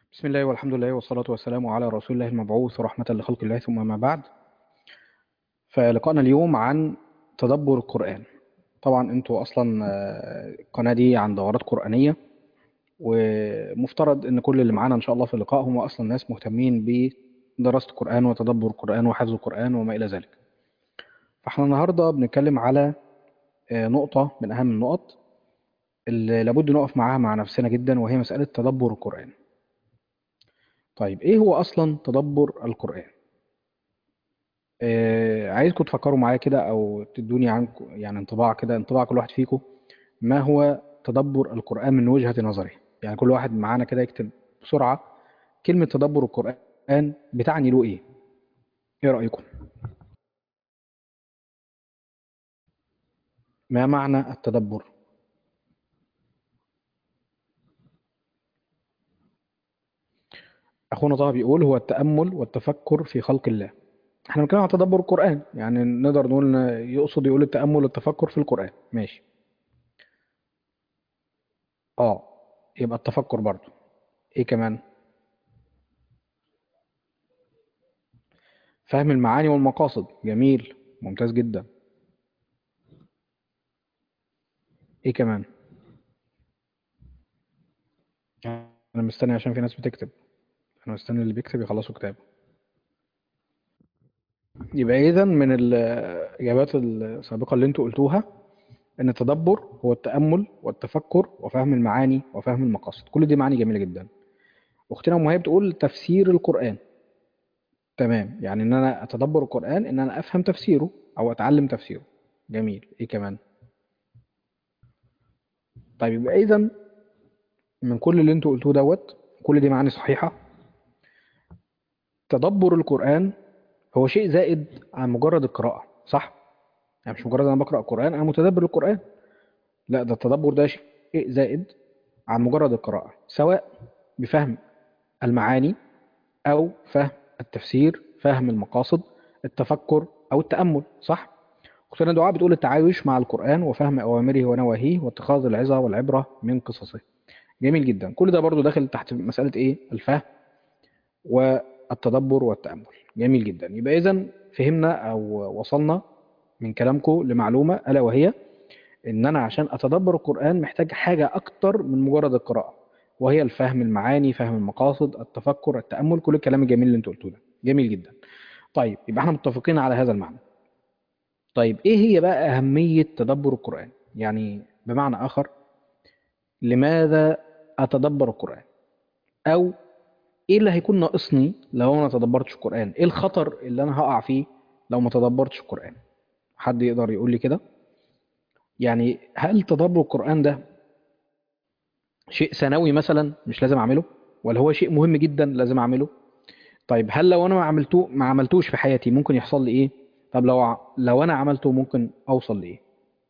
بسم الله والحمد لله والصلاة والسلام على رسول الله المبعوث رحمة لخلق الله ثم ما بعد فلقاءنا اليوم عن تدبر القرآن طبعا انتوا اصلا آه، القناة دي عن دورات قرآنية ومفترض ان كل اللي معانا ان شاء الله في اللقاء هم اصلا ناس مهتمين بدراسة القرآن وتدبر القرآن وحفظ القرآن وما الى ذلك فاحنا النهاردة بنتكلم على آه، نقطة من اهم النقط اللي لابد نقف معاها مع نفسنا جدا وهي مسألة تدبر القرآن طيب ايه هو اصلا تدبر القرآن آه عايزكم تفكروا معايا كده او تدوني عنكم يعني انطباع كده انطباع كل واحد فيكم ما هو تدبر القرآن من وجهة نظره يعني كل واحد معانا كده يكتب بسرعة كلمة تدبر القرآن بتعني له ايه ايه رأيكم ما معنى التدبر اخونا طه بيقول هو التأمل والتفكر في خلق الله احنا بنتكلم عن تدبر القرآن يعني نقدر نقول إن يقصد يقول التأمل والتفكر في القرآن ماشي اه يبقى التفكر برضو ايه كمان فهم المعاني والمقاصد جميل ممتاز جدا ايه كمان انا مستني عشان في ناس بتكتب انا مستني اللي بيكتب يخلصوا كتاب يبقى اذا من الاجابات السابقه اللي انتوا قلتوها ان التدبر هو التامل والتفكر وفهم المعاني وفهم المقاصد كل دي معاني جميله جدا اختنا ام هي بتقول تفسير القران تمام يعني ان انا اتدبر القران ان انا افهم تفسيره او اتعلم تفسيره جميل ايه كمان طيب يبقى اذا من كل اللي انتوا قلتوه دوت كل دي معاني صحيحه تدبر القران هو شيء زائد عن مجرد القراءه صح يعني مش مجرد انا بقرا القران انا متدبر القران لا ده التدبر ده شيء زائد عن مجرد القراءه سواء بفهم المعاني او فهم التفسير فهم المقاصد التفكر او التامل صح اختنا دعاء بتقول التعايش مع القران وفهم اوامره ونواهيه واتخاذ العظه والعبره من قصصه جميل جدا كل ده برضو داخل تحت مساله ايه الفهم والتدبر والتامل جميل جدا يبقى اذا فهمنا او وصلنا من كلامكم لمعلومه الا وهي ان انا عشان اتدبر القران محتاج حاجه اكتر من مجرد القراءه وهي الفهم المعاني فهم المقاصد التفكر التامل كل الكلام الجميل اللي انت قلته ده جميل جدا طيب يبقى احنا متفقين على هذا المعنى طيب ايه هي بقى اهميه تدبر القران يعني بمعنى اخر لماذا اتدبر القران او ايه اللي هيكون ناقصني لو انا ما تدبرتش القران ايه الخطر اللي انا هقع فيه لو ما تدبرتش القران حد يقدر يقول لي كده يعني هل تدبر القران ده شيء ثانوي مثلا مش لازم اعمله ولا هو شيء مهم جدا لازم اعمله طيب هل لو انا ما عملته ما عملتوش في حياتي ممكن يحصل لي ايه طب لو ع- لو انا عملته ممكن اوصل لايه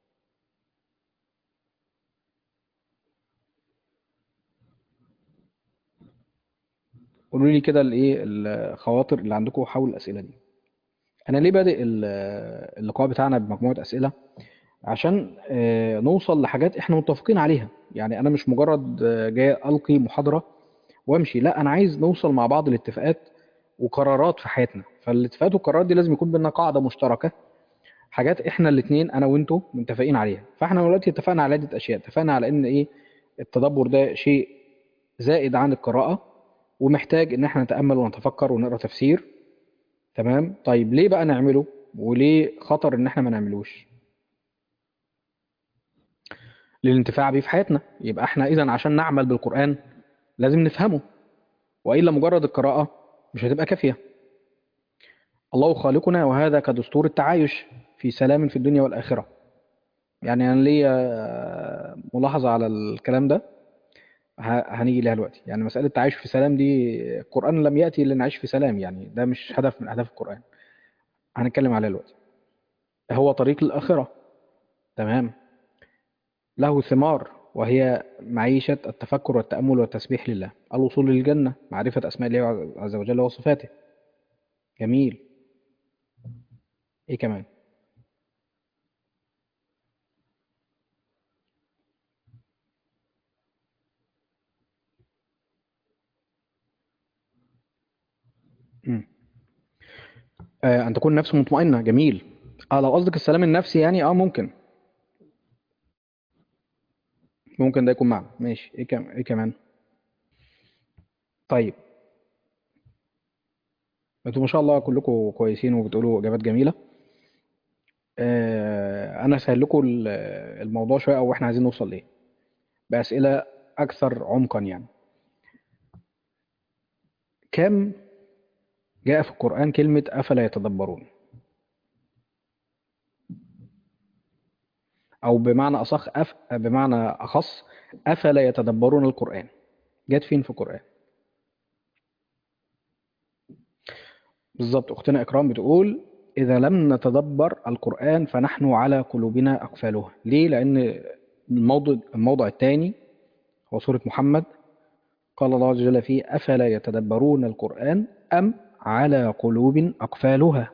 قولوا لي كده الايه الخواطر اللي عندكم حول الاسئله دي انا ليه بادئ ال- اللقاء بتاعنا بمجموعه اسئله عشان آه، نوصل لحاجات احنا متفقين عليها يعني انا مش مجرد آه، جاي القي محاضره وامشي لا انا عايز نوصل مع بعض لاتفاقات وقرارات في حياتنا فالاتفاقات والقرارات دي لازم يكون بينا قاعده مشتركه حاجات احنا الاثنين انا وانتوا متفقين عليها فاحنا دلوقتي اتفقنا على عده اشياء اتفقنا على ان ايه التدبر ده شيء زائد عن القراءه ومحتاج ان احنا نتامل ونتفكر ونقرا تفسير تمام طيب ليه بقى نعمله وليه خطر ان احنا ما نعملوش للانتفاع بيه في حياتنا يبقى احنا اذا عشان نعمل بالقران لازم نفهمه والا مجرد القراءه مش هتبقى كافيه الله خالقنا وهذا كدستور التعايش في سلام في الدنيا والاخره يعني انا ليا ملاحظه على الكلام ده ه- هنيجي لها دلوقتي يعني مساله التعايش في سلام دي القران لم ياتي لنعيش في سلام يعني ده مش هدف من اهداف القران هنتكلم عليه دلوقتي هو طريق للاخره تمام له ثمار وهي معيشة التفكر والتأمل والتسبيح لله الوصول للجنة معرفة أسماء الله عز وجل وصفاته جميل إيه كمان مم. آه أن تكون النفس مطمئنة جميل اه لو قصدك السلام النفسي يعني اه ممكن ممكن ده يكون معنى ماشي ايه كم ايه كمان طيب انتوا ما شاء الله كلكم كويسين وبتقولوا اجابات جميله آه انا سهل لكم ال- الموضوع شويه او احنا عايزين نوصل ليه باسئله اكثر عمقا يعني كم جاء في القران كلمه افلا يتدبرون او بمعنى اصح أف... بمعنى اخص افلا يتدبرون القران جت فين في القران بالظبط اختنا اكرام بتقول اذا لم نتدبر القران فنحن على قلوبنا اقفالها ليه لان الموضوع الموضع الثاني هو سوره محمد قال الله عز وجل فيه افلا يتدبرون القران ام على قلوب اقفالها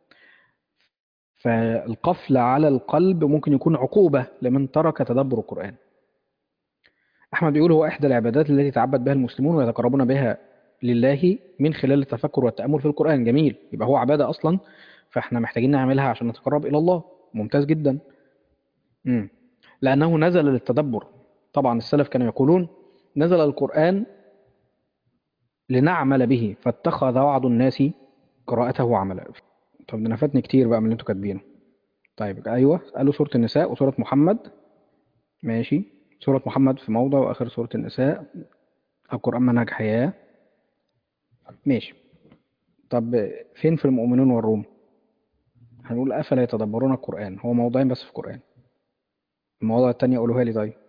فالقفل على القلب ممكن يكون عقوبه لمن ترك تدبر القران احمد بيقول هو احدى العبادات التي يتعبد بها المسلمون ويتقربون بها لله من خلال التفكر والتامل في القران جميل يبقى هو عباده اصلا فاحنا محتاجين نعملها عشان نتقرب الى الله ممتاز جدا امم لانه نزل للتدبر طبعا السلف كانوا يقولون نزل القران لنعمل به فاتخذ بعض الناس قراءته عملا طب ده انا فاتني كتير بقى من اللي انتوا كاتبينه طيب ايوه قالوا سوره النساء وسوره محمد ماشي سوره محمد في موضع واخر سوره النساء القران منهج حياه ماشي طب فين في المؤمنون والروم هنقول افلا يتدبرون القران هو موضعين بس في القران المواضع التانية قولوها لي طيب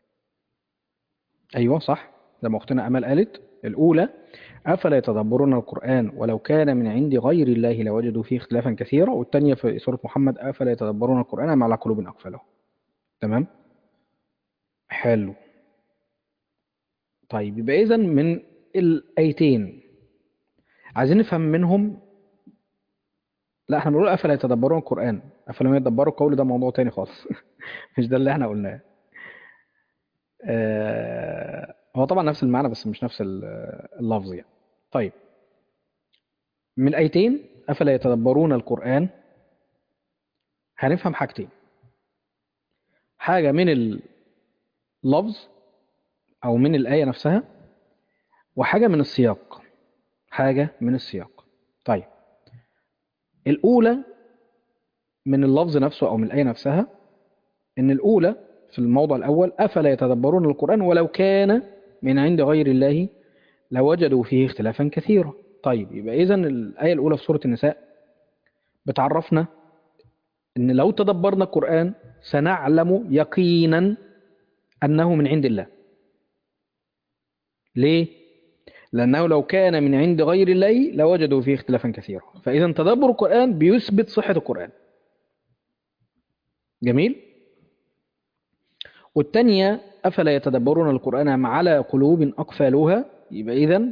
ايوه صح زي ما اختنا امال قالت الاولى افلا يتدبرون القران ولو كان من عند غير الله لوجدوا فيه اختلافا كثيرا والثانيه في سوره محمد افلا يتدبرون القران ام على قلوب اقفلها تمام حلو طيب يبقى اذا من الايتين عايزين نفهم منهم لا احنا بنقول افلا يتدبرون القران افلا يتدبروا القول ده موضوع تاني خالص مش ده اللي احنا قلناه آه هو طبعا نفس المعنى بس مش نفس ال- اللفظ يعني طيب من الايتين افلا يتدبرون القران هنفهم حاجتين حاجه من اللفظ او من الايه نفسها وحاجه من السياق حاجه من السياق طيب الاولى من اللفظ نفسه او من الايه نفسها ان الاولى في الموضع الاول افلا يتدبرون القران ولو كان من عند غير الله لوجدوا فيه اختلافا كثيرا طيب يبقى اذا الايه الاولى في سوره النساء بتعرفنا ان لو تدبرنا القران سنعلم يقينا انه من عند الله ليه لانه لو كان من عند غير الله لوجدوا فيه اختلافا كثيرا فاذا تدبر القران بيثبت صحه القران جميل والثانية أفلا يتدبرون القرآن أم على قلوب أقفالها يبقى إذن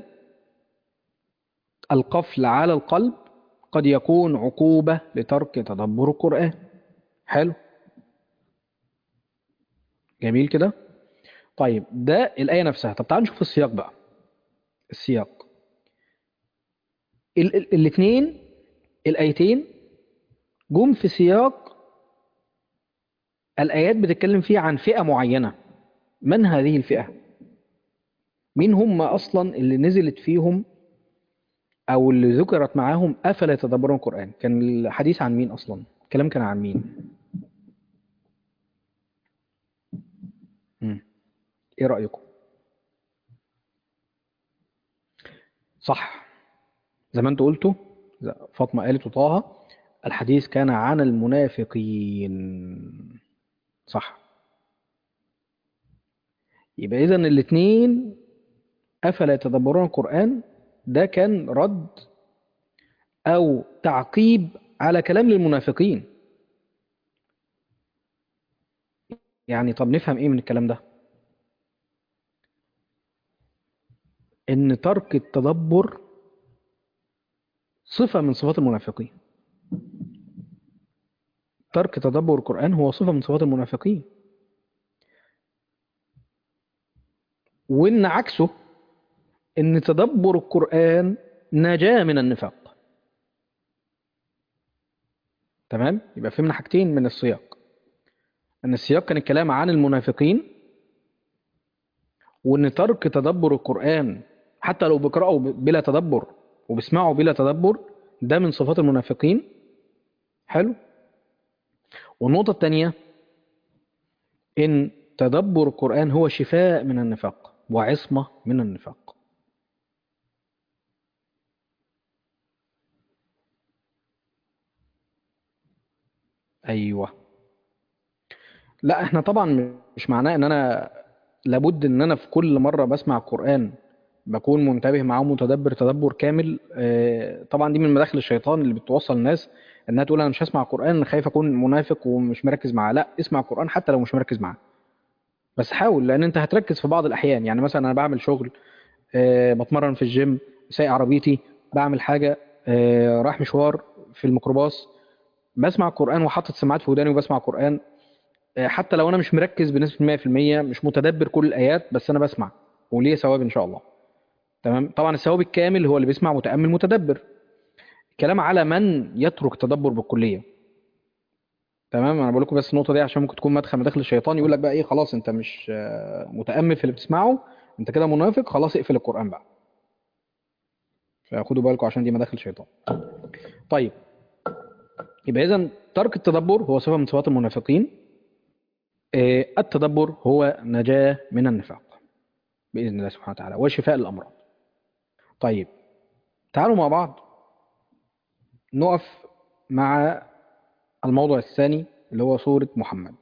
القفل على القلب قد يكون عقوبة لترك تدبر القرآن حلو جميل كده طيب ده الآية نفسها طب تعالوا نشوف السياق بقى السياق ال- ال- الاثنين الآيتين جم في سياق الآيات بتتكلم فيه عن فئة معينة من هذه الفئة؟ مين هم أصلا اللي نزلت فيهم أو اللي ذكرت معاهم أفلا يتدبرون القرآن؟ كان الحديث عن مين أصلا؟ الكلام كان عن مين؟ مم. إيه رأيكم؟ صح زي ما انتوا قلتوا زي فاطمة قالت وطه الحديث كان عن المنافقين صح يبقى إذا الاثنين أفلا يتدبرون القرآن ده كان رد أو تعقيب على كلام للمنافقين يعني طب نفهم إيه من الكلام ده إن ترك التدبر صفة من صفات المنافقين ترك تدبر القرآن هو صفة من صفات المنافقين وإن عكسه إن تدبر القرآن نجا من النفاق تمام يبقى فهمنا حاجتين من السياق ان السياق كان الكلام عن المنافقين وان ترك تدبر القرآن حتى لو بيقرأوا بلا تدبر وبيسمعوا بلا تدبر ده من صفات المنافقين حلو والنقطة الثانية إن تدبر القرآن هو شفاء من النفاق وعصمة من النفاق أيوة لا احنا طبعا مش معناه ان انا لابد ان انا في كل مرة بسمع القرآن بكون منتبه معاه متدبر تدبر كامل آه، طبعا دي من مداخل الشيطان اللي بتوصل الناس انها تقول انا مش هسمع القرآن أنا خايف اكون منافق ومش مركز معاه لا اسمع القرآن حتى لو مش مركز معاه بس حاول لان انت هتركز في بعض الاحيان يعني مثلا انا بعمل شغل آه، بتمرن في الجيم سايق عربيتي بعمل حاجة آه، رايح مشوار في الميكروباص بسمع القرآن وحاطط سماعات في وداني وبسمع القرآن آه، حتى لو انا مش مركز بنسبة 100% مش متدبر كل الايات بس انا بسمع وليه ثواب ان شاء الله تمام طبعا الثواب الكامل هو اللي بيسمع متأمل متدبر الكلام على من يترك تدبر بالكلية تمام انا بقول لكم بس النقطة دي عشان ممكن تكون مدخل مداخل الشيطان يقول لك بقى ايه خلاص انت مش آه، متأمل في اللي بتسمعه انت كده منافق خلاص اقفل القرآن بقى فخدوا بالكم عشان دي مداخل الشيطان طيب يبقى اذا ترك التدبر هو صفة من صفات المنافقين آه، التدبر هو نجاة من النفاق بإذن الله سبحانه وتعالى وشفاء الأمراض طيب تعالوا مع بعض نقف مع الموضوع الثاني اللي هو سورة محمد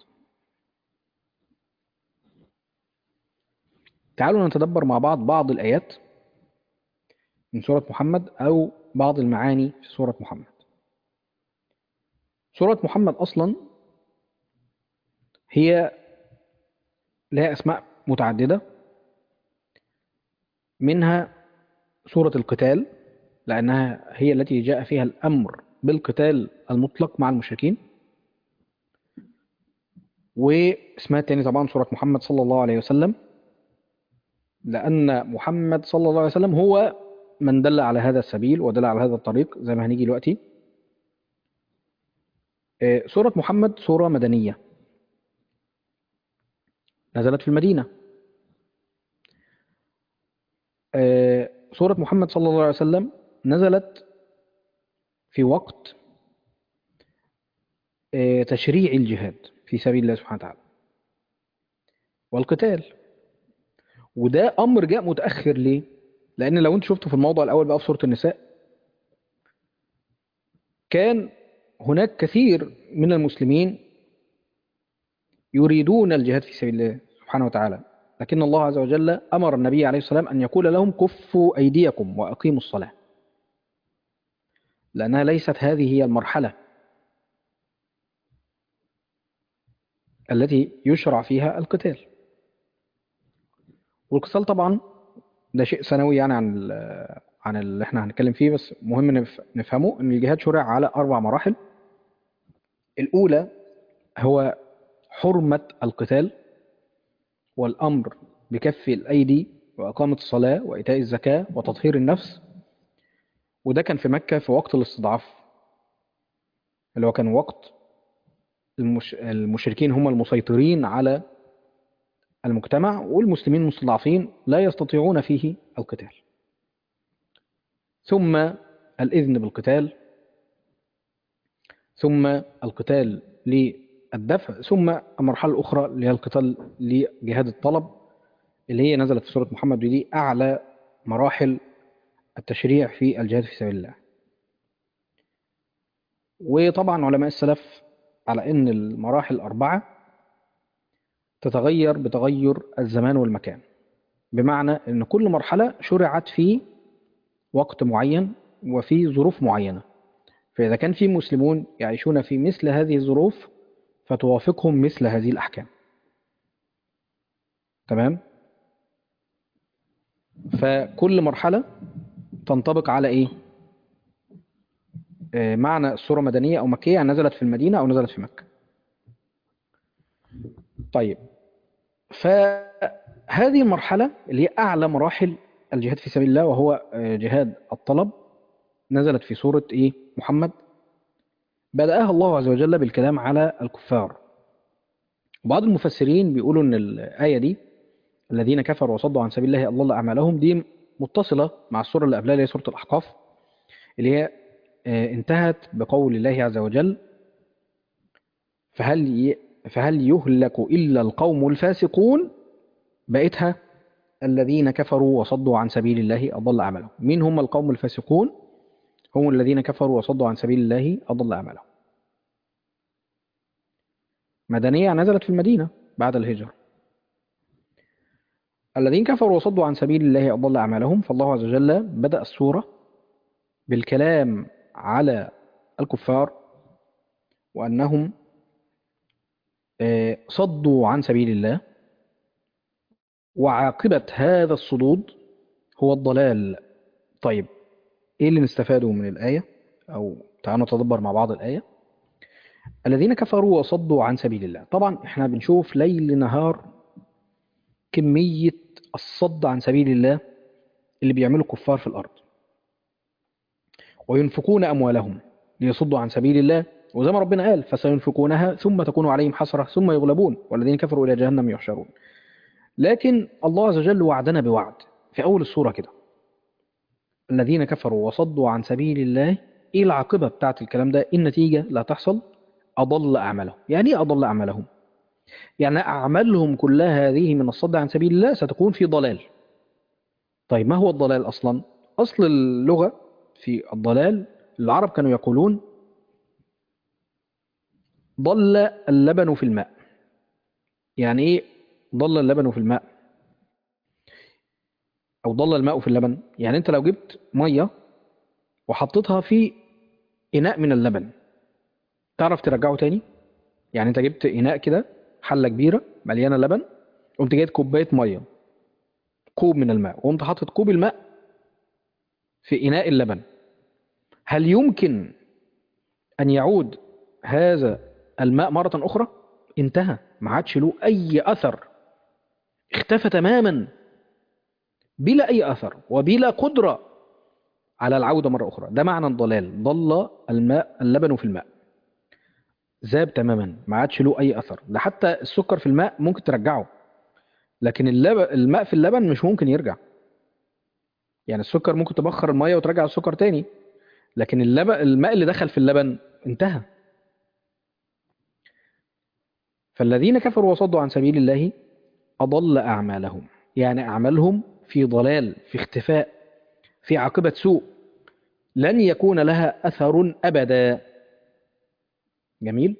تعالوا نتدبر مع بعض بعض الآيات من سورة محمد أو بعض المعاني في سورة محمد سورة محمد أصلا هي لها أسماء متعددة منها سورة القتال لأنها هي التي جاء فيها الأمر بالقتال المطلق مع المشركين واسمها التاني طبعا سورة محمد صلى الله عليه وسلم لأن محمد صلى الله عليه وسلم هو من دل على هذا السبيل ودل على هذا الطريق زي ما هنيجي دلوقتي آه، سورة محمد سورة مدنية نزلت في المدينة آه، سورة محمد صلى الله عليه وسلم نزلت في وقت آه، تشريع الجهاد في سبيل الله سبحانه وتعالى والقتال وده أمر جاء متأخر ليه؟ لأن لو أنت شفته في الموضوع الأول بقى في سورة النساء كان هناك كثير من المسلمين يريدون الجهاد في سبيل الله سبحانه وتعالى لكن الله عز وجل أمر النبي عليه السلام أن يقول لهم كفوا أيديكم وأقيموا الصلاة لأنها ليست هذه هي المرحلة التي يشرع فيها القتال والقتال طبعا ده شيء ثانوي يعني عن ال- عن اللي احنا هنتكلم فيه بس مهم نف- نفهمه ان الجهاد شرع على اربع مراحل الاولى هو حرمة القتال والامر بكف الايدي واقامة الصلاة وايتاء الزكاة وتطهير النفس وده كان في مكة في وقت الاستضعاف اللي هو كان وقت المش... المشركين هم المسيطرين على المجتمع والمسلمين مستضعفين لا يستطيعون فيه القتال ثم الإذن بالقتال ثم القتال للدفع ثم المرحلة الأخرى اللي هي القتال لجهاد الطلب اللي هي نزلت في سورة محمد ودي أعلى مراحل التشريع في الجهاد في سبيل الله وطبعا علماء السلف على أن المراحل الأربعة تتغير بتغير الزمان والمكان بمعنى أن كل مرحلة شرعت في وقت معين وفي ظروف معينة فإذا كان في مسلمون يعيشون في مثل هذه الظروف فتوافقهم مثل هذه الأحكام تمام فكل مرحلة تنطبق على إيه آه، معنى السورة مدنية أو مكية يعني نزلت في المدينة أو نزلت في مكة طيب فهذه المرحلة اللي هي أعلى مراحل الجهاد في سبيل الله وهو آه، جهاد الطلب نزلت في سورة إيه محمد بدأها الله عز وجل بالكلام على الكفار وبعض المفسرين بيقولوا ان الآية دي الذين كفروا وصدوا عن سبيل الله أضل أعمالهم دي متصلة مع السورة اللي قبلها اللي هي سورة الأحقاف اللي هي آه، انتهت بقول الله عز وجل فهل ي... فهل يهلك إلا القوم الفاسقون بقيتها الذين كفروا وصدوا عن سبيل الله أضل أعمالهم مين هم القوم الفاسقون هم الذين كفروا وصدوا عن سبيل الله أضل أعمالهم مدنية نزلت في المدينة بعد الهجرة الذين كفروا وصدوا عن سبيل الله أضل أعمالهم فالله عز وجل بدأ السورة بالكلام على الكفار وأنهم آه، صدوا عن سبيل الله وعاقبة هذا الصدود هو الضلال طيب ايه اللي نستفاده من الآية او تعالوا نتدبر مع بعض الآية الذين كفروا وصدوا عن سبيل الله طبعا احنا بنشوف ليل نهار كمية الصد عن سبيل الله اللي بيعمله الكفار في الأرض وينفقون أموالهم ليصدوا عن سبيل الله وزي ما ربنا قال فسينفقونها ثم تكون عليهم حسرة ثم يغلبون والذين كفروا إلى جهنم يحشرون لكن الله عز وجل وعدنا بوعد في أول السورة كده الذين كفروا وصدوا عن سبيل الله إيه العاقبة بتاعت الكلام ده إيه النتيجة لا تحصل أضل أعمالهم يعني إيه أضل أعمالهم يعني أعمالهم كلها هذه من الصد عن سبيل الله ستكون في ضلال طيب ما هو الضلال أصلا أصل اللغة في الضلال العرب كانوا يقولون ضل اللبن في الماء يعني ايه ضل اللبن في الماء او ضل الماء في اللبن يعني انت لو جبت ميه وحطيتها في اناء من اللبن تعرف ترجعه تاني يعني انت جبت اناء كده حله كبيره مليانه لبن قمت جايب كوبايه ميه كوب من الماء وقمت حاطط كوب الماء في اناء اللبن هل يمكن ان يعود هذا الماء مرة أخرى انتهى ما عادش له أي أثر اختفى تماما بلا أي أثر وبلا قدرة على العودة مرة أخرى ده معنى الضلال ضل الماء اللبن في الماء ذاب تماما ما عادش له أي أثر ده حتى السكر في الماء ممكن ترجعه لكن اللبن الماء في اللبن مش ممكن يرجع يعني السكر ممكن تبخر المية وترجع السكر تاني لكن اللبن الماء اللي دخل في اللبن انتهى فالذين كفروا وصدوا عن سبيل الله أضل أعمالهم يعني أعمالهم في ضلال في اختفاء في عاقبة سوء لن يكون لها أثر أبدا جميل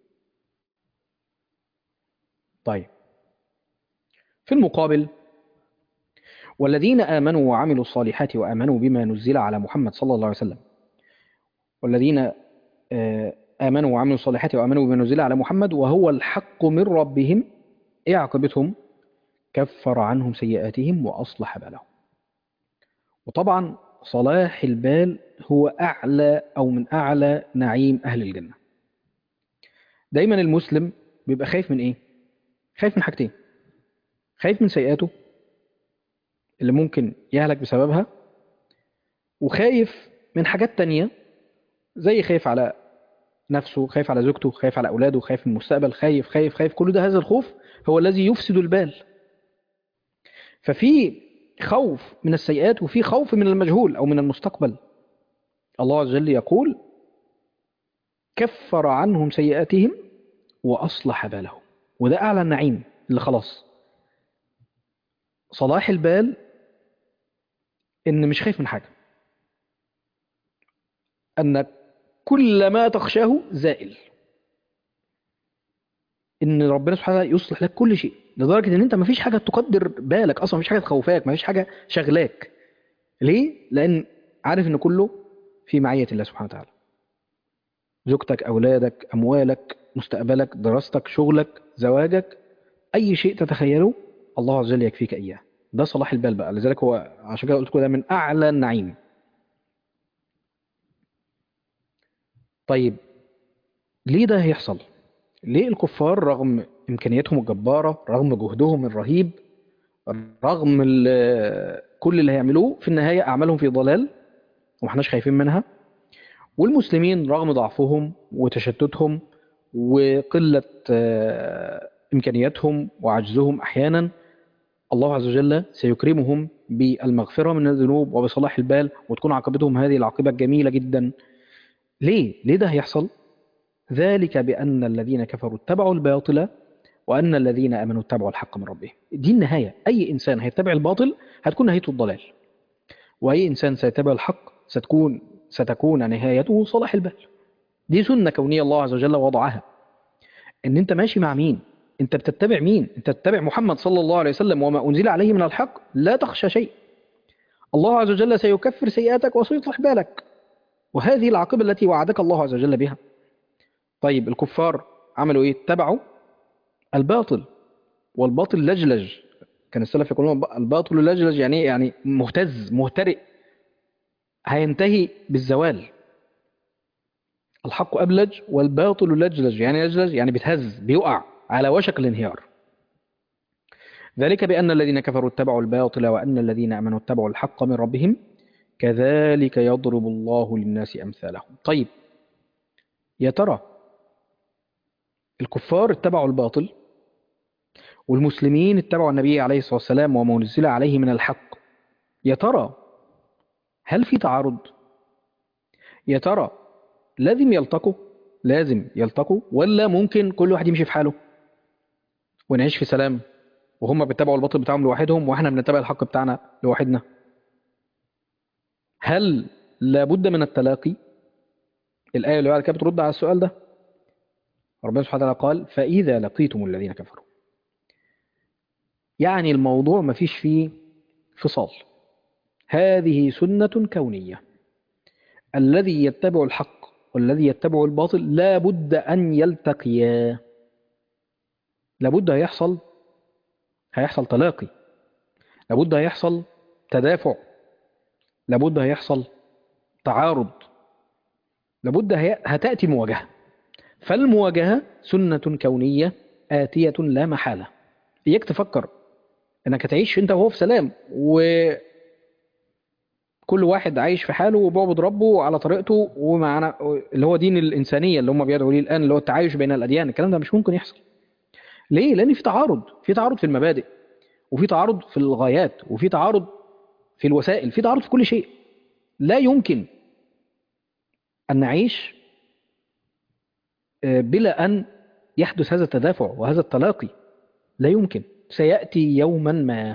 طيب في المقابل والذين آمنوا وعملوا الصالحات وآمنوا بما نزل على محمد صلى الله عليه وسلم والذين آه آمنوا وعملوا الصالحات وآمنوا بما نزل على محمد وهو الحق من ربهم إيه عاقبتهم؟ كفر عنهم سيئاتهم وأصلح بالهم وطبعا صلاح البال هو أعلى أو من أعلى نعيم أهل الجنة دايما المسلم بيبقى خايف من إيه؟ خايف من حاجتين خايف من سيئاته اللي ممكن يهلك بسببها وخايف من حاجات تانية زي خايف على نفسه خايف على زوجته خايف على أولاده خايف من المستقبل خايف خايف خايف كل ده هذا الخوف هو الذي يفسد البال ففي خوف من السيئات وفي خوف من المجهول أو من المستقبل الله عز وجل يقول كفر عنهم سيئاتهم وأصلح بالهم وده أعلى النعيم اللي خلاص صلاح البال إن مش خايف من حاجة أن كل ما تخشاه زائل ان ربنا سبحانه وتعالى يصلح لك كل شيء لدرجه ان انت مفيش حاجه تقدر بالك اصلا مفيش حاجه تخوفك مفيش حاجه شغلاك ليه لان عارف ان كله في معيه الله سبحانه وتعالى زوجتك اولادك اموالك مستقبلك دراستك شغلك زواجك اي شيء تتخيله الله عز وجل يكفيك اياه ده صلاح البال بقى لذلك هو عشان كده قلت لكم ده من اعلى النعيم طيب ليه ده هيحصل ليه الكفار رغم إمكانياتهم الجبارة رغم جهدهم الرهيب رغم كل اللي هيعملوه في النهاية أعمالهم في ضلال وما احناش خايفين منها والمسلمين رغم ضعفهم وتشتتهم وقلة آه، إمكانياتهم وعجزهم أحيانا الله عز وجل سيكرمهم بالمغفرة من الذنوب وبصلاح البال وتكون عاقبتهم هذه العاقبة الجميلة جدا ليه؟ ليه ده هيحصل؟ ذلك بأن الذين كفروا اتبعوا الباطل وأن الذين آمنوا اتبعوا الحق من ربهم دي النهاية أي إنسان هيتبع الباطل هتكون نهايته الضلال وأي إنسان سيتبع الحق ستكون ستكون نهايته صلاح البال دي سنة كونية الله عز وجل وضعها ان انت ماشي مع مين انت بتتبع مين انت تتبع محمد صلى الله عليه وسلم وما انزل عليه من الحق لا تخشى شيء الله عز وجل سيكفر سيئاتك وسيصلح بالك وهذه العاقبة التي وعدك الله عز وجل بها طيب الكفار عملوا ايه اتبعوا الباطل والباطل لجلج كان السلف يقولون الباطل لجلج يعني إيه؟ يعني مهتز مهترئ هينتهي بالزوال الحق أبلج والباطل لجلج يعني لجلج يعني بيتهز بيقع على وشك الانهيار ذلك بأن الذين كفروا اتبعوا الباطل وأن الذين آمنوا اتبعوا الحق من ربهم كذلك يضرب الله للناس أمثالهم طيب يا ترى الكفار اتبعوا الباطل والمسلمين اتبعوا النبي عليه الصلاة والسلام وما نزل عليه من الحق يا ترى هل في تعارض يا ترى لازم يلتقوا لازم يلتقوا ولا ممكن كل واحد يمشي في حاله ونعيش في سلام وهم بيتبعوا الباطل بتاعهم لوحدهم واحنا بنتبع الحق بتاعنا لوحدنا هل لابد من التلاقي الآية اللي بعد كده بترد على السؤال ده ربنا سبحانه وتعالى قال فإذا لقيتم الذين كفروا يعني الموضوع ما فيش فيه فصال هذه سنة كونية الذي يتبع الحق والذي يتبع الباطل لا بد أن يلتقيا لابد هيحصل هيحصل تلاقي لابد هيحصل تدافع لابد هيحصل تعارض لابد هي- هتأتي مواجهة فالمواجهة سنة كونية آتية لا محالة إياك تفكر إنك هتعيش أنت وهو في سلام وكل واحد عايش في حاله وبيعبد ربه على طريقته ومعنا اللي هو دين الإنسانية اللي هم بيدعوا ليه الآن اللي هو التعايش بين الأديان الكلام ده مش ممكن يحصل ليه؟ لأن في تعارض في تعارض في المبادئ وفي تعارض في الغايات وفي تعارض في الوسائل في تعارض في كل شيء لا يمكن أن نعيش آه، بلا أن يحدث هذا التدافع وهذا التلاقي لا يمكن سيأتي يوما ما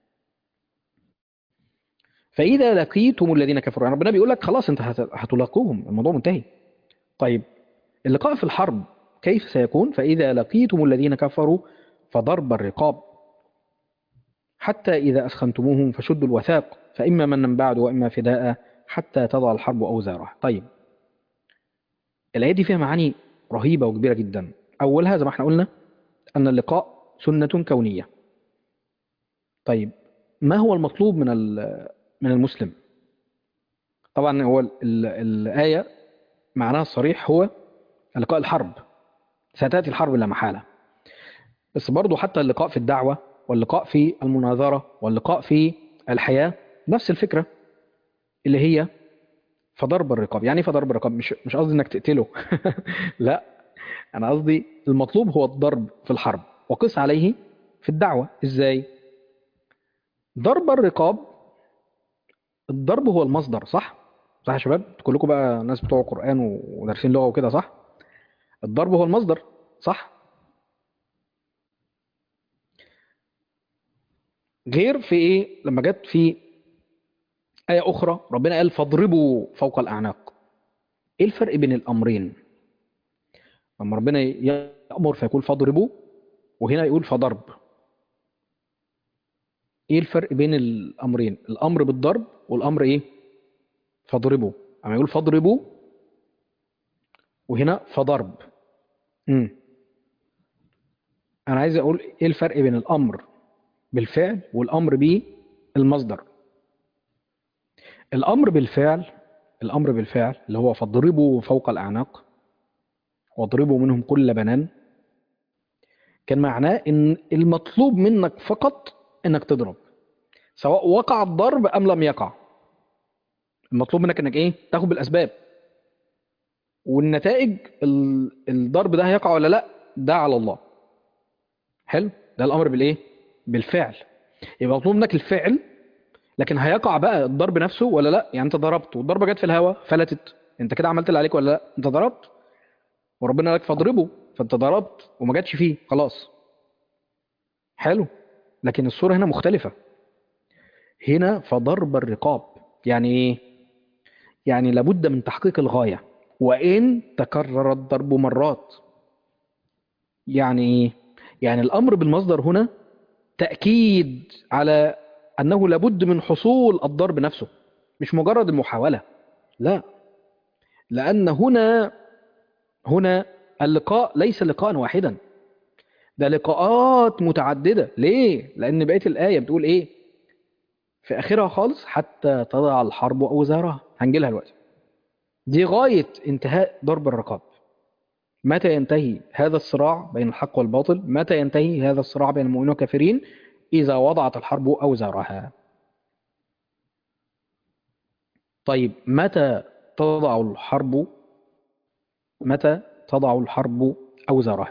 فإذا لقيتم الذين كفروا يعني ربنا بيقول لك خلاص أنت هت- هتلاقوهم الموضوع منتهي طيب اللقاء في الحرب كيف سيكون فإذا لقيتم الذين كفروا فضرب الرقاب حتى إذا أسخنتموهم فشدوا الوثاق فإما منا بعد وإما فداء حتى تضع الحرب أوزارها طيب الآية دي فيها معاني رهيبة وكبيرة جدا أولها زي ما احنا قلنا أن اللقاء سنة كونية طيب ما هو المطلوب من ال- من المسلم طبعا هو ال- ال- الآية معناها الصريح هو لقاء الحرب ستأتي الحرب لا محالة بس برضو حتى اللقاء في الدعوة واللقاء في المناظرة واللقاء في الحياة نفس الفكرة اللي هي فضرب الرقاب يعني ايه فضرب الرقاب مش مش قصدي انك تقتله لا انا قصدي المطلوب هو الضرب في الحرب وقس عليه في الدعوة ازاي ضرب الرقاب الضرب هو المصدر صح صح يا شباب كلكم بقى ناس بتوع قرآن ودارسين لغة وكده صح الضرب هو المصدر صح غير في ايه لما جت في آية أخرى ربنا قال فاضربوا فوق الأعناق ايه الفرق بين الأمرين لما ربنا يأمر فيقول فاضربوا وهنا يقول فضرب ايه الفرق بين الأمرين الأمر بالضرب والأمر ايه فاضربوا اما يقول فاضربوا وهنا فضرب امم انا عايز اقول ايه الفرق بين الامر بالفعل والامر بالمصدر الامر بالفعل الامر بالفعل اللي هو فاضربوا فوق الاعناق واضربوا منهم كل بنان كان معناه ان المطلوب منك فقط انك تضرب سواء وقع الضرب ام لم يقع المطلوب منك انك ايه تاخد بالاسباب والنتائج ال- الضرب ده هيقع ولا لا ده على الله حلو ده الامر بالايه بالفعل يبقى مطلوب منك الفعل لكن هيقع بقى الضرب نفسه ولا لا يعني انت ضربت والضربه جت في الهواء فلتت انت كده عملت اللي عليك ولا لا انت ضربت وربنا قال لك فاضربه فانت ضربت وما جاتش فيه خلاص حلو لكن الصوره هنا مختلفه هنا فضرب الرقاب يعني ايه يعني لابد من تحقيق الغايه وان تكرر الضرب مرات يعني ايه يعني الامر بالمصدر هنا تاكيد على انه لابد من حصول الضرب نفسه مش مجرد المحاوله لا لان هنا هنا اللقاء ليس لقاء واحدا ده لقاءات متعدده ليه لان بقيه الايه بتقول ايه في اخرها خالص حتى تضع الحرب اوزارها هنجي لها دلوقتي دي غايه انتهاء ضرب الرقاب متى ينتهي هذا الصراع بين الحق والباطل متى ينتهي هذا الصراع بين المؤمنين والكافرين إذا وضعت الحرب أوزارها طيب متى تضع الحرب متى تضع الحرب أوزارها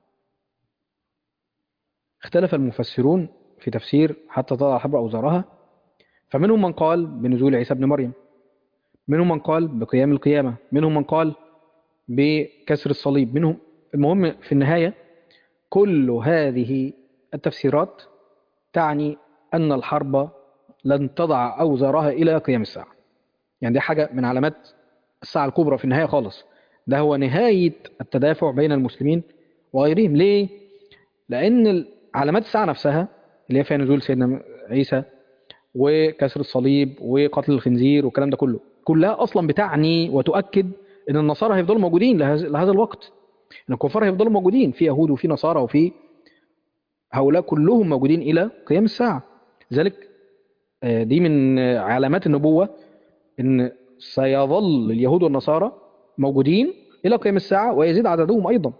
اختلف المفسرون في تفسير حتى تضع الحرب أوزارها فمنهم من قال بنزول عيسى ابن مريم منهم من قال بقيام القيامة منهم من قال بكسر الصليب منهم المهم في النهاية كل هذه التفسيرات تعني أن الحرب لن تضع أوزارها إلى قيام الساعة يعني دي حاجة من علامات الساعة الكبرى في النهاية خالص ده هو نهاية التدافع بين المسلمين وغيرهم ليه؟ لأن علامات الساعة نفسها اللي هي فيها نزول سيدنا عيسى وكسر الصليب وقتل الخنزير والكلام ده كله كلها أصلا بتعني وتؤكد ان النصارى هيفضلوا موجودين لهذا لهذا الوقت ان الكفار هيفضلوا موجودين في يهود وفي نصارى وفي هؤلاء كلهم موجودين الى قيام الساعه ذلك آه، دي من آه، علامات النبوه ان سيظل اليهود والنصارى موجودين الى قيام الساعه ويزيد عددهم ايضا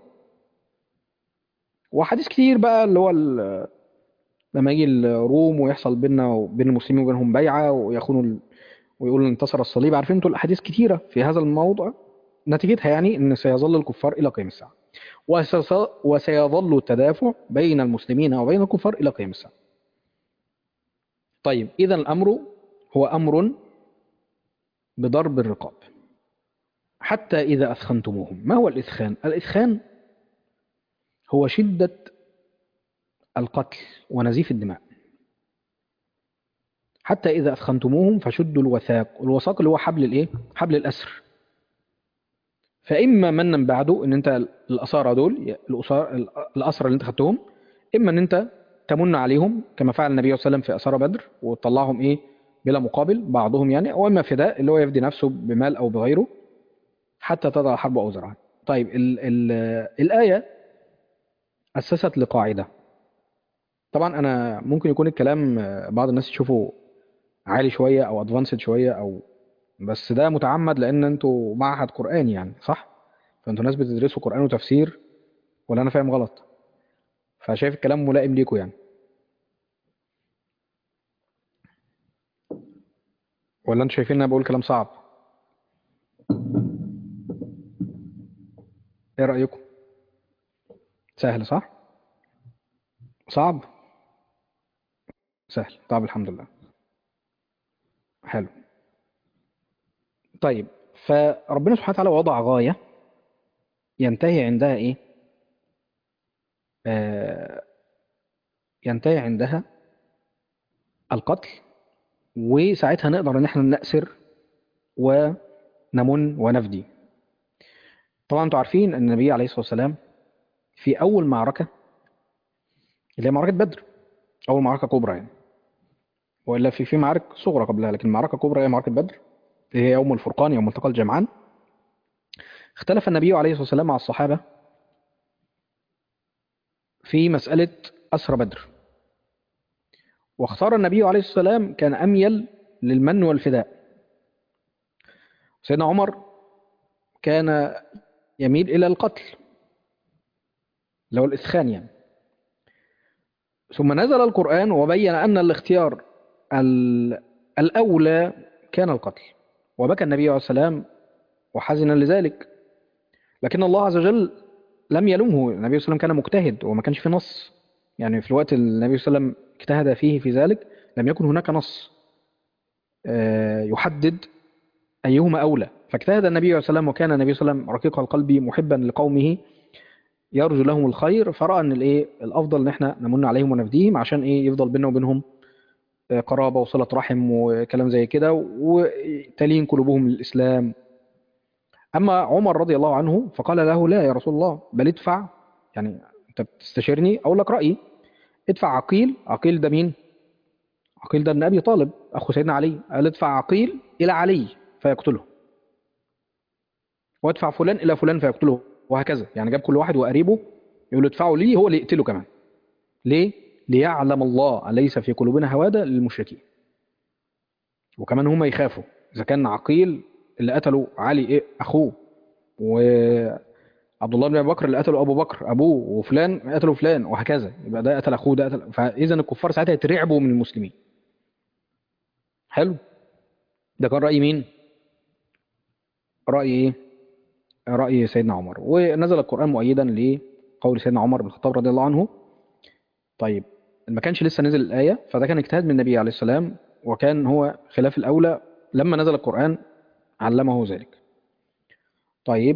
وحديث كتير بقى اللي هو ال- لما يجي الروم ويحصل بيننا وبين المسلمين وبينهم بيعه ويخونوا ال- ويقولوا انتصر الصليب عارفين انتوا الاحاديث كتيره في هذا الموضوع نتيجتها يعني ان سيظل الكفار الى قيام الساعه وسيص- وسيظل التدافع بين المسلمين وبين الكفار الى قيام الساعه طيب اذا الامر هو امر بضرب الرقاب حتى اذا اثخنتموهم ما هو الاثخان الاثخان هو شده القتل ونزيف الدماء حتى إذا أثخنتموهم فشدوا الوثاق الوثاق اللي هو حبل الإيه؟ حبل الأسر فإما منا بعده إن أنت الأسارة دول الأسار الأسرى اللي أنت خدتهم إما إن أنت تمن عليهم كما فعل النبي صلى الله عليه وسلم في أسارة بدر وطلعهم إيه بلا مقابل بعضهم يعني أو إما فداء اللي هو يفدي نفسه بمال أو بغيره حتى تضع الحرب أوزارها طيب ال ال الآية أسست لقاعدة طبعا أنا ممكن يكون الكلام آه، بعض الناس يشوفه عالي شوية أو أدفانسد شوية أو بس ده متعمد لأن أنتوا معهد قرآن يعني صح؟ فأنتوا ناس بتدرسوا قرآن وتفسير ولا أنا فاهم غلط؟ فشايف الكلام ملائم ليكوا يعني ولا أنتوا شايفين إن أنا بقول كلام صعب؟ إيه رأيكم؟ سهل صح؟ صعب؟ سهل طب الحمد لله حلو طيب فربنا سبحانه وتعالى وضع غاية ينتهي عندها إيه؟ آه ينتهي عندها القتل وساعتها نقدر إن احنا نأسر ونمن ونفدي طبعا انتوا عارفين ان النبي عليه الصلاة والسلام في أول معركة اللي هي معركة بدر أول معركة كبرى يعني وإلا في في معارك صغرى قبلها لكن معركة كبرى هي معركة بدر اللي هي يوم الفرقان يوم التقى الجمعان اختلف النبي عليه الصلاة والسلام مع الصحابة في مسألة أسرى بدر واختار النبي عليه الصلاة والسلام كان أميل للمن والفداء سيدنا عمر كان يميل إلى القتل اللي هو الإسخان يعني ثم نزل القرآن وبين أن الاختيار ال- الأولى كان القتل وبكى النبي عليه السلام وحزن لذلك لكن الله عز وجل لم يلومه النبي صلى الله عليه وسلم كان مجتهد وما كانش في نص يعني في الوقت اللي النبي صلى الله عليه وسلم اجتهد فيه في ذلك لم يكن هناك نص آه، يحدد أيهما أولى فاجتهد النبي عليه السلام وكان النبي صلى الله عليه وسلم رقيق القلب محبا لقومه يرجو لهم الخير فرأى ان الايه الافضل ان احنا نمن عليهم ونفديهم عشان ايه يفضل بيننا وبينهم آه، قرابة وصلة رحم وكلام زي كده وتلين قلوبهم للإسلام أما عمر رضي الله عنه فقال له لا يا رسول الله بل ادفع يعني أنت بتستشيرني أقول لك رأيي ادفع عقيل عقيل ده مين؟ عقيل ده ابن أبي طالب أخو سيدنا علي قال ادفع عقيل إلى علي فيقتله وادفع فلان إلى فلان فيقتله وهكذا يعني جاب كل واحد وقريبه يقول له ادفعوا لي هو اللي يقتله كمان ليه؟ ليعلم الله ليس في قلوبنا هوادة للمشركين وكمان هم يخافوا إذا كان عقيل اللي قتلوا علي إيه أخوه وعبد الله بن أبي بكر اللي قتلوا أبو بكر أبوه وفلان قتلوا فلان وهكذا يبقى ده قتل أخوه ده قتل فإذا الكفار ساعتها يترعبوا من المسلمين حلو ده كان رأي مين؟ رأي إيه؟ رأي سيدنا عمر ونزل القرآن مؤيدا لقول سيدنا عمر بن الخطاب رضي الله عنه طيب ما كانش لسه نزل الآية فده كان اجتهاد من النبي عليه السلام وكان هو خلاف الأولى لما نزل القرآن علمه ذلك طيب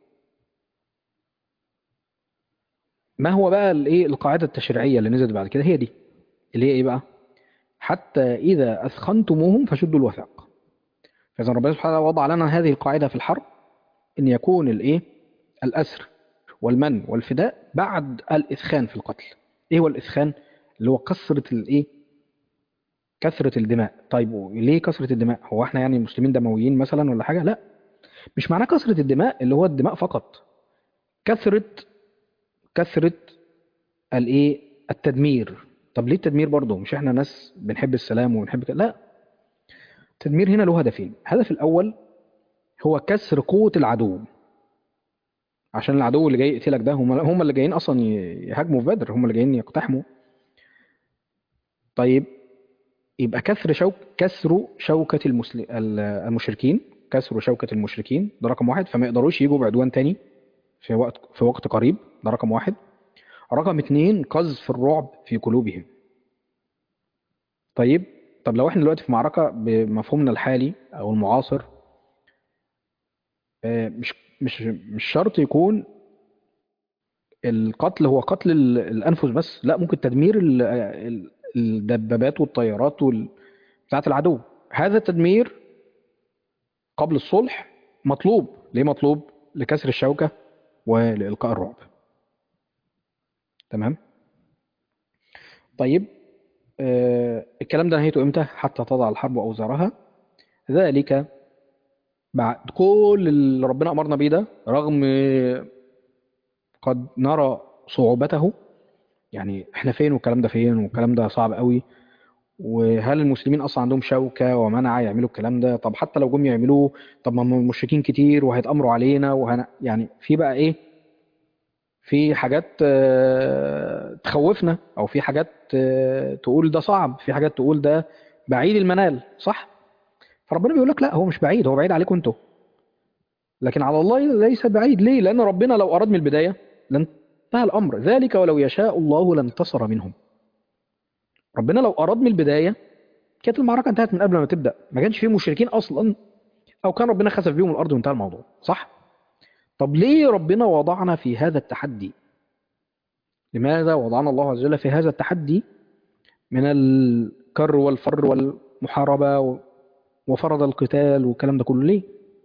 ما هو بقى الايه القاعدة التشريعية اللي نزلت بعد كده هي دي اللي هي ايه بقى حتى إذا أثخنتموهم فشدوا الوثاق فإذا ربنا سبحانه وضع لنا هذه القاعدة في الحرب ان يكون الايه الاسر والمن والفداء بعد الاثخان في القتل ايه هو الاثخان اللي هو كثره الايه كثره الدماء طيب ليه كثره الدماء هو احنا يعني المسلمين دمويين مثلا ولا حاجه لا مش معناه كثره الدماء اللي هو الدماء فقط كثره كثره الايه التدمير طب ليه التدمير برضه مش احنا ناس بنحب السلام وبنحب كده لا التدمير هنا له هدفين الهدف الاول هو كسر قوة العدو عشان العدو اللي جاي يقتلك ده هم هم اللي جايين اصلا يهاجموا في بدر هم اللي جايين يقتحموا طيب يبقى كسر شوك كسر شوكة المسل... المشركين كسر شوكة المشركين ده رقم واحد فما يقدروش يجوا بعدوان تاني في وقت في وقت قريب ده رقم واحد رقم اتنين قذف الرعب في قلوبهم طيب طب لو احنا دلوقتي في معركة بمفهومنا الحالي او المعاصر مش مش مش شرط يكون القتل هو قتل الانفس بس لا ممكن تدمير الدبابات والطيارات بتاعت العدو هذا التدمير قبل الصلح مطلوب ليه مطلوب لكسر الشوكة ولإلقاء الرعب تمام طيب آه الكلام ده نهيته امتى حتى تضع الحرب أوزارها ذلك بعد كل اللي ربنا أمرنا بيه ده رغم قد نرى صعوبته يعني احنا فين والكلام ده فين والكلام ده صعب قوي وهل المسلمين اصلا عندهم شوكة ومنع يعملوا الكلام ده طب حتى لو جم يعملوه طب ما هم المشركين كتير وهيتأمروا علينا وهن... يعني في بقى ايه في حاجات تخوفنا او في حاجات تقول ده صعب في حاجات تقول ده بعيد المنال صح فربنا بيقول لك لا هو مش بعيد هو بعيد عليكم انتوا لكن على الله ليس بعيد ليه لان ربنا لو اراد من البدايه لانتهى الامر ذلك ولو يشاء الله لانتصر منهم ربنا لو اراد من البدايه كانت المعركه انتهت من قبل ما تبدا ما كانش فيه مشركين اصلا او كان ربنا خسف بيهم الارض وانتهى الموضوع صح طب ليه ربنا وضعنا في هذا التحدي لماذا وضعنا الله عز وجل في هذا التحدي من الكر والفر والمحاربه وفرض القتال والكلام ده كله ليه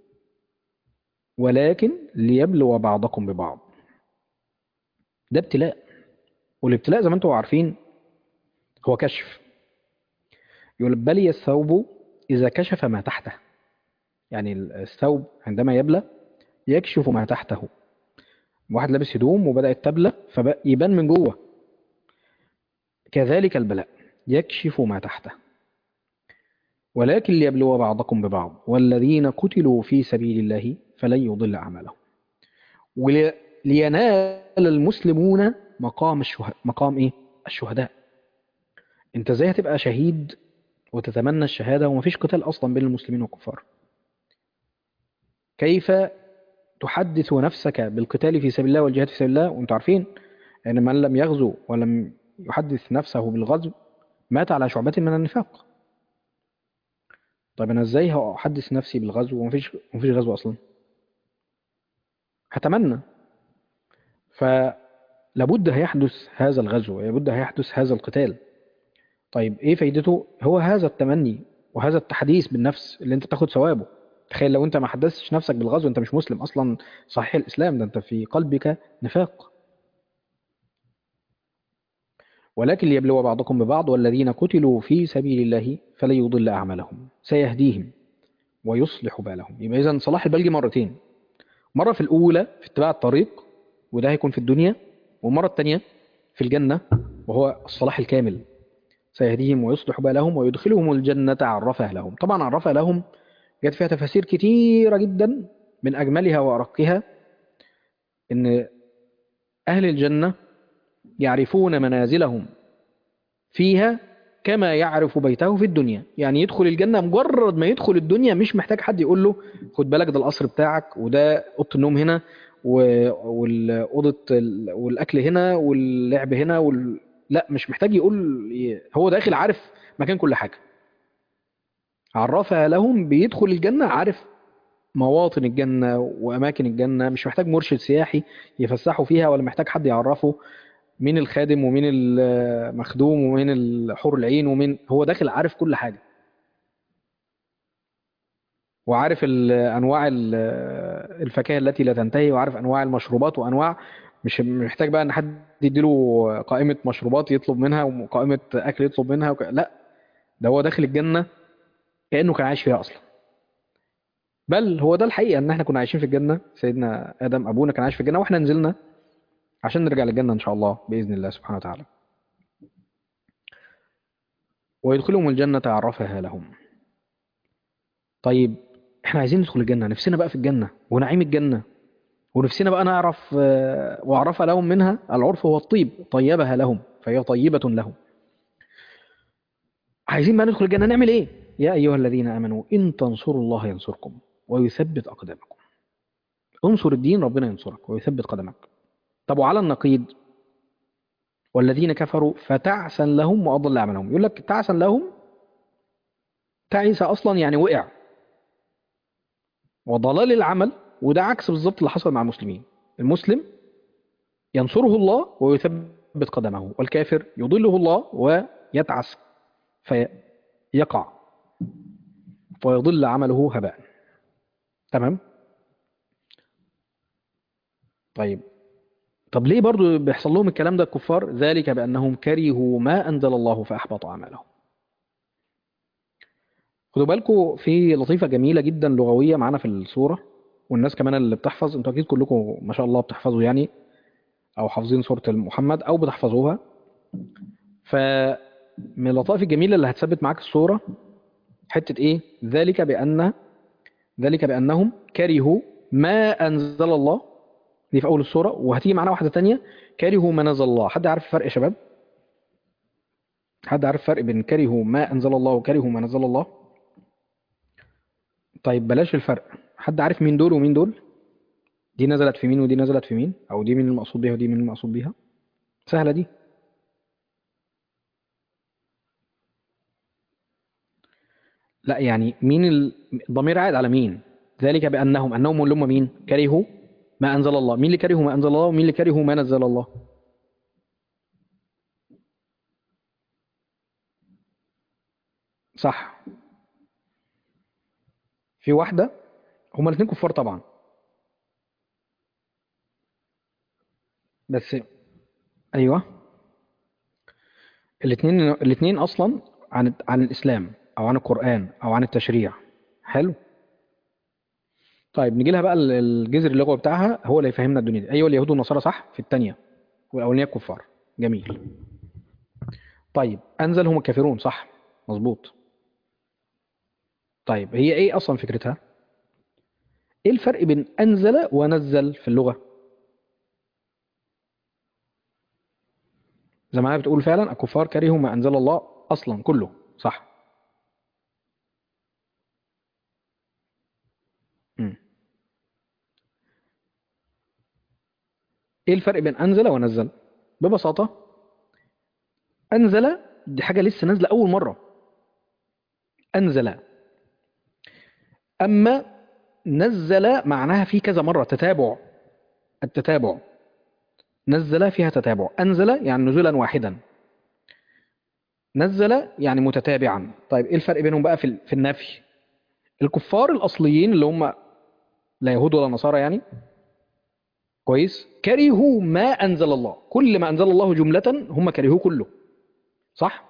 ولكن ليبلو بعضكم ببعض ده ابتلاء والابتلاء زي ما انتم عارفين هو كشف يقول بلي الثوب إذا كشف ما تحته يعني الثوب عندما يبلى يكشف ما تحته واحد لابس هدوم وبدأت تبلى فيبان من جوه كذلك البلاء يكشف ما تحته ولكن ليبلو بعضكم ببعض والذين قتلوا في سبيل الله فلن يضل أعمالهم ولينال المسلمون مقام الشهداء مقام إيه؟ الشهداء أنت إزاي هتبقى شهيد وتتمنى الشهادة ومفيش قتال أصلا بين المسلمين والكفار كيف تحدث نفسك بالقتال في سبيل الله والجهاد في سبيل الله وانتم عارفين ان من لم يغزو ولم يحدث نفسه بالغزو مات على شعبة من النفاق طيب انا ازاي هحدث نفسي بالغزو ومفيش مفيش غزو اصلا هتمنى فلابد هيحدث هذا الغزو لابد هيحدث هذا القتال طيب ايه فايدته هو هذا التمني وهذا التحديث بالنفس اللي انت تاخد ثوابه تخيل لو انت ما حدثتش نفسك بالغزو انت مش مسلم اصلا صحيح الاسلام ده انت في قلبك نفاق ولكن ليبلو بعضكم ببعض والذين قتلوا في سبيل الله فلن يضل اعمالهم سيهديهم ويصلح بالهم يبقى اذا صلاح البلج مرتين مره في الاولى في اتباع الطريق وده هيكون في الدنيا والمره الثانيه في الجنه وهو الصلاح الكامل سيهديهم ويصلح بالهم ويدخلهم الجنة عرفها لهم طبعا عرفها لهم جت فيها تفاسير كتيرة جدا من أجملها وأرقها إن أهل الجنة يعرفون منازلهم فيها كما يعرف بيته في الدنيا يعني يدخل الجنة مجرد ما يدخل الدنيا مش محتاج حد يقول له خد بالك ده القصر بتاعك وده أوضة النوم هنا والأوضة والأكل هنا واللعب هنا وال... لا مش محتاج يقول هو داخل عارف مكان كل حاجة عرفها لهم بيدخل الجنة عارف مواطن الجنة وأماكن الجنة مش محتاج مرشد سياحي يفسحه فيها ولا محتاج حد يعرفه مين الخادم ومين المخدوم ومين الحور العين ومين هو داخل عارف كل حاجة وعارف أنواع الفاكهة التي لا تنتهي وعارف أنواع المشروبات وأنواع مش محتاج بقى ان حد يديله قائمة مشروبات يطلب منها وقائمة اكل يطلب منها وك... لا ده هو داخل الجنة كأنه كان عايش فيها اصلا بل هو ده الحقيقة ان احنا كنا عايشين في الجنة سيدنا ادم ابونا كان عايش في الجنة واحنا نزلنا عشان نرجع للجنة ان شاء الله بإذن الله سبحانه وتعالى ويدخلهم الجنة عرفها لهم طيب احنا عايزين ندخل الجنة نفسنا بقى في الجنة ونعيم الجنة ونفسنا بقى نعرف وعرف لهم منها العرف هو الطيب طيبها لهم فهي طيبة لهم عايزين بقى ندخل الجنة نعمل ايه يا أيها الذين آمنوا إن تنصروا الله ينصركم ويثبت أقدامكم انصر الدين ربنا ينصرك ويثبت قدمك طب وعلى النقيض والذين كفروا فتعسا لهم وأضل أعمالهم يقول لك تعسا لهم تعس أصلا يعني وقع وضلال العمل وده عكس بالظبط اللي حصل مع المسلمين المسلم ينصره الله ويثبت قدمه والكافر يضله الله ويتعس فيقع ويضل عمله هباء تمام طيب طب ليه برضو بيحصل لهم الكلام ده الكفار ذلك بأنهم كرهوا ما أنزل الله فأحبط أعمالهم خدوا بالكم في لطيفة جميلة جدا لغوية معانا في الصورة والناس كمان اللي بتحفظ انتوا اكيد كلكم ما شاء الله بتحفظوا يعني او حافظين سورة محمد او بتحفظوها فمن اللطائف الجميلة اللي هتثبت معاك الصورة حتة ايه ذلك بأن ذلك بأنهم كرهوا ما أنزل الله دي في أول الصورة وهتيجي معانا واحدة تانية كرهوا ما نزل الله حد عارف الفرق يا شباب حد عارف الفرق بين كرهوا ما أنزل الله وكرهوا ما نزل الله طيب بلاش الفرق حد عارف مين دول ومين دول دي نزلت في مين ودي نزلت في مين او دي مين المقصود بيها ودي مين المقصود بيها سهلة دي لا يعني مين الضمير عائد على مين ذلك بأنهم أنهم اللي هم مين كرهوا ما أنزل الله مين اللي كرهوا ما أنزل الله ومين اللي كرهوا ما نزل الله صح في واحدة هما الاثنين كفار طبعا بس ايوه الاثنين الاثنين اصلا عن عن الاسلام او عن القران او عن التشريع حلو طيب نيجي لها بقى الجذر اللغوي بتاعها هو اللي يفهمنا الدنيا دي ايوه اليهود والنصارى صح في الثانيه والاولانيه الكفار جميل طيب انزلهم الكافرون صح مظبوط طيب هي ايه اصلا فكرتها ايه الفرق بين انزل ونزل في اللغه زي ما بتقول فعلا الكفار كرهوا ما انزل الله اصلا كله صح مم. ايه الفرق بين انزل ونزل ببساطه انزل دي حاجه لسه نازله اول مره انزل اما نزل معناها في كذا مره تتابع التتابع نزل فيها تتابع انزل يعني نزولا واحدا نزل يعني متتابعا طيب ايه الفرق بينهم بقى في في النفي الكفار الاصليين اللي هم لا يهود ولا نصارى يعني كويس كرهوا ما انزل الله كل ما انزل الله جمله هم كرهوه كله صح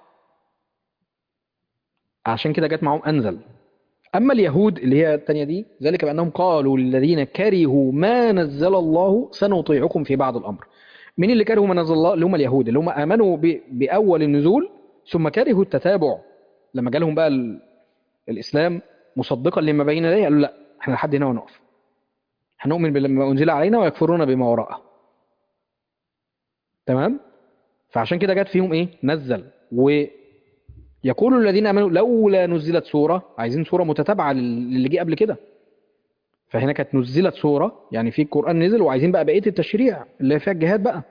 عشان كده جت معاهم انزل اما اليهود اللي هي الثانيه دي ذلك بانهم قالوا للذين كرهوا ما نزل الله سنطيعكم في بعض الامر مين اللي كرهوا ما نزل الله اللي هم اليهود اللي هم امنوا ب- باول النزول ثم كرهوا التتابع لما جالهم بقى ال... الاسلام مصدقا لما بين يديه قالوا لا احنا لحد هنا ونقف هنؤمن بما انزل علينا ويكفرون بما وراءه تمام فعشان كده جت فيهم ايه نزل ويقول الذين امنوا لولا نزلت سوره عايزين سوره متتابعه لل- للي جه قبل كده فهنا كانت نزلت سوره يعني في القران نزل وعايزين بقى بقيه التشريع اللي فيها الجهاد بقى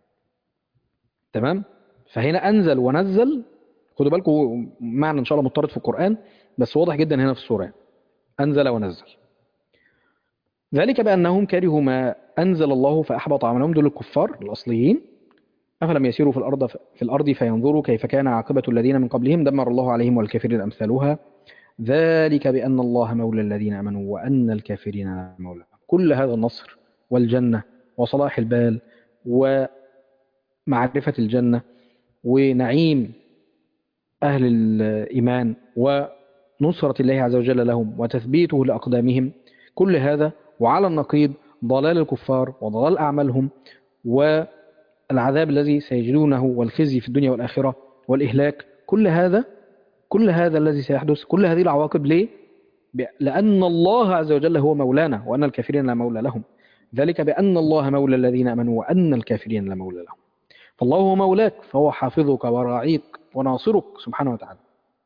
تمام فهنا انزل ونزل خدوا بالكم معنى ان شاء الله مضطرد في القران بس واضح جدا هنا في السوره يعني. انزل ونزل ذلك بانهم كرهوا ما انزل الله فاحبط عملهم دول الكفار الاصليين افلم يسيروا في الارض في الارض فينظروا كيف كان عاقبه الذين من قبلهم دمر الله عليهم والكافرين امثالها ذلك بان الله مولى الذين امنوا وان الكافرين لا مولى لهم. كل هذا النصر والجنه وصلاح البال ومعرفه الجنه ونعيم أهل الإيمان ونصرة الله عز وجل لهم وتثبيته لأقدامهم كل هذا وعلى النقيض ضلال الكفار وضلال أعمالهم والعذاب الذي سيجدونه والخزي في الدنيا والآخرة والإهلاك كل هذا كل هذا الذي سيحدث كل هذه العواقب ليه؟ ب- لأن الله عز وجل هو مولانا وأن الكافرين لا مولى لهم ذلك بأن الله مولى الذين آمنوا وأن الكافرين لا مولى لهم فالله هو مولاك فهو حافظك وراعيك وناصرك سبحانه وتعالى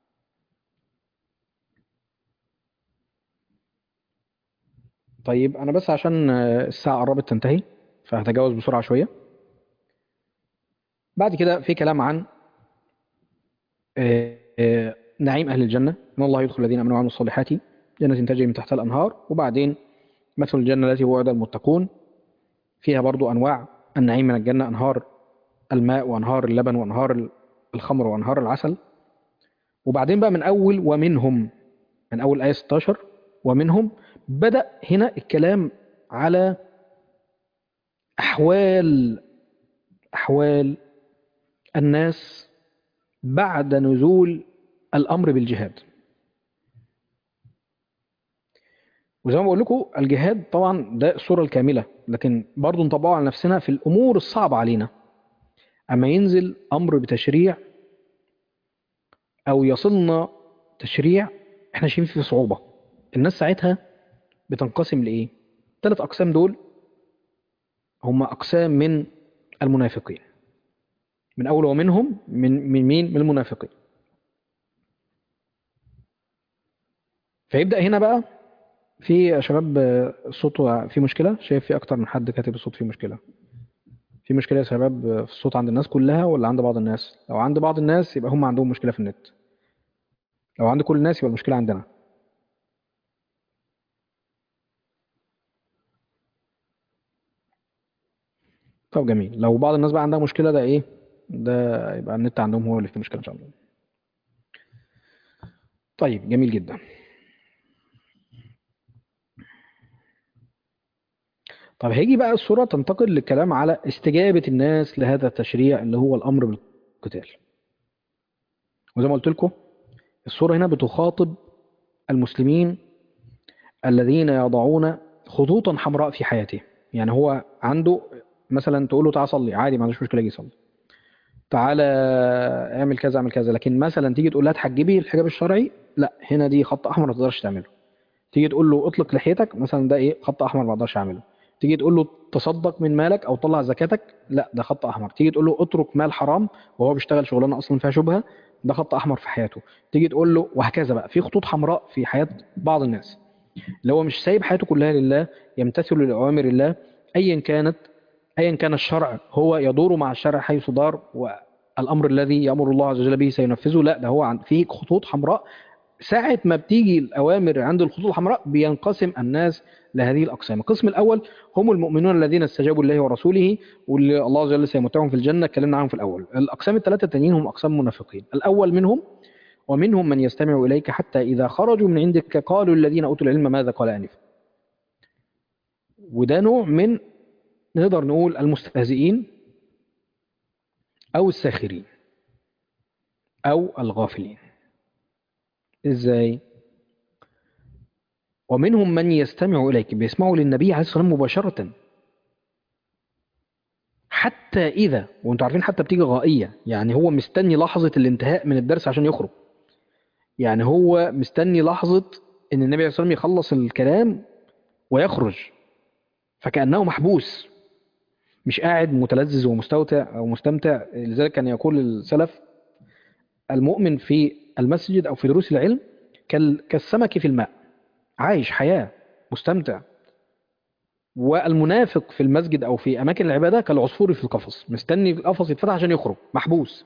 طيب أنا بس عشان آه، الساعة قربت تنتهي فهتجاوز بسرعة شوية بعد كده في كلام عن آه، آه، نعيم أهل الجنة إن الله يدخل الذين آمنوا وعملوا الصالحات جنة تجري من تحتها الأنهار وبعدين مثل الجنة التي وعد المتقون فيها برضو أنواع النعيم من الجنة أنهار الماء وأنهار اللبن وأنهار الخمر وأنهار العسل وبعدين بقى من أول ومنهم من أول آية 16 ومنهم بدأ هنا الكلام على أحوال أحوال الناس بعد نزول الأمر بالجهاد وزي ما بقول لكم الجهاد طبعا ده الصورة الكاملة لكن برضو نطبقه على نفسنا في الأمور الصعبة علينا أما ينزل أمر بتشريع أو يصلنا تشريع إحنا شايفين فيه صعوبة الناس ساعتها بتنقسم لإيه؟ ثلاث أقسام دول هم أقسام من المنافقين من أول ومنهم من من مين؟ من المنافقين فيبدأ هنا بقى في يا شباب آه، الصوت في مشكلة شايف في أكتر من حد كاتب الصوت فيه مشكلة في مشكلة يا شباب آه، في الصوت عند الناس كلها ولا عند بعض الناس لو عند بعض الناس يبقى هم عندهم مشكلة في النت لو عند كل الناس يبقى المشكلة عندنا طب جميل لو بعض الناس بقى عندها مشكلة ده ايه ده يبقى النت عندهم هو اللي فيه مشكلة ان شاء الله طيب جميل جدا طب هيجي بقى الصورة تنتقل للكلام على استجابة الناس لهذا التشريع اللي هو الأمر بالقتال وزي ما قلت لكم الصورة هنا بتخاطب المسلمين الذين يضعون خطوطا حمراء في حياته يعني هو عنده مثلا تقول له تعالى صلي عادي ما عندوش مشكلة يجي يصلي تعالى اعمل كذا اعمل كذا لكن مثلا تيجي تقول لها تحجبي الحجاب الشرعي لا هنا دي خط احمر ما تقدرش تعمله تيجي تقول له اطلق لحيتك مثلا ده ايه خط احمر ما اقدرش اعمله تيجي تقول له تصدق من مالك او طلع زكاتك لا ده خط احمر تيجي تقول له اترك مال حرام وهو بيشتغل شغلانه اصلا فيها شبهه ده خط احمر في حياته تيجي تقول له وهكذا بقى في خطوط حمراء في حياه بعض الناس اللي هو مش سايب حياته كلها لله يمتثل لاوامر الله ايا كانت أيا كان الشرع هو يدور مع الشرع حيث دار والأمر الذي يأمر الله عز وجل به سينفذه لا ده هو عن في خطوط حمراء ساعة ما بتيجي الأوامر عند الخطوط الحمراء بينقسم الناس لهذه الأقسام القسم الأول هم المؤمنون الذين استجابوا لله ورسوله واللي الله عز وجل سيمتعهم في الجنة اتكلمنا عنهم في الأول الأقسام الثلاثة التانيين هم أقسام منافقين الأول منهم ومنهم من يستمع إليك حتى إذا خرجوا من عندك قالوا الذين أوتوا العلم ماذا قال آنفا وده نوع من نقدر نقول المستهزئين أو الساخرين أو الغافلين إزاي؟ ومنهم من يستمع إليك بيسمعوا للنبي عليه الصلاة والسلام مباشرة حتى إذا وانتوا عارفين حتى بتيجي غائية يعني هو مستني لحظة الانتهاء من الدرس عشان يخرج يعني هو مستني لحظة إن النبي عليه الصلاة والسلام يخلص الكلام ويخرج فكأنه محبوس مش قاعد متلذذ ومستمتع أو مستمتع لذلك كان يقول السلف المؤمن في المسجد أو في دروس العلم كال- كالسمك في الماء عايش حياة مستمتع والمنافق في المسجد أو في أماكن العبادة كالعصفور في القفص مستني القفص يتفتح عشان يخرج محبوس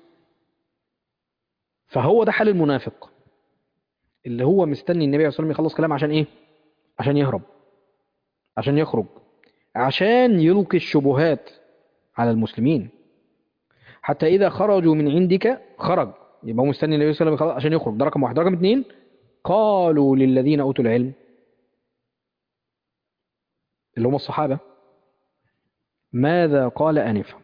فهو ده حال المنافق اللي هو مستني النبي عليه الصلاة والسلام يخلص كلام عشان إيه؟ عشان يهرب عشان يخرج عشان يلقي الشبهات على المسلمين حتى إذا خرجوا من عندك خرج يبقى هو مستني النبي صلى الله عليه وسلم عشان يخرج ده رقم واحد رقم اثنين قالوا للذين أوتوا العلم اللي هم الصحابة ماذا قال آنفا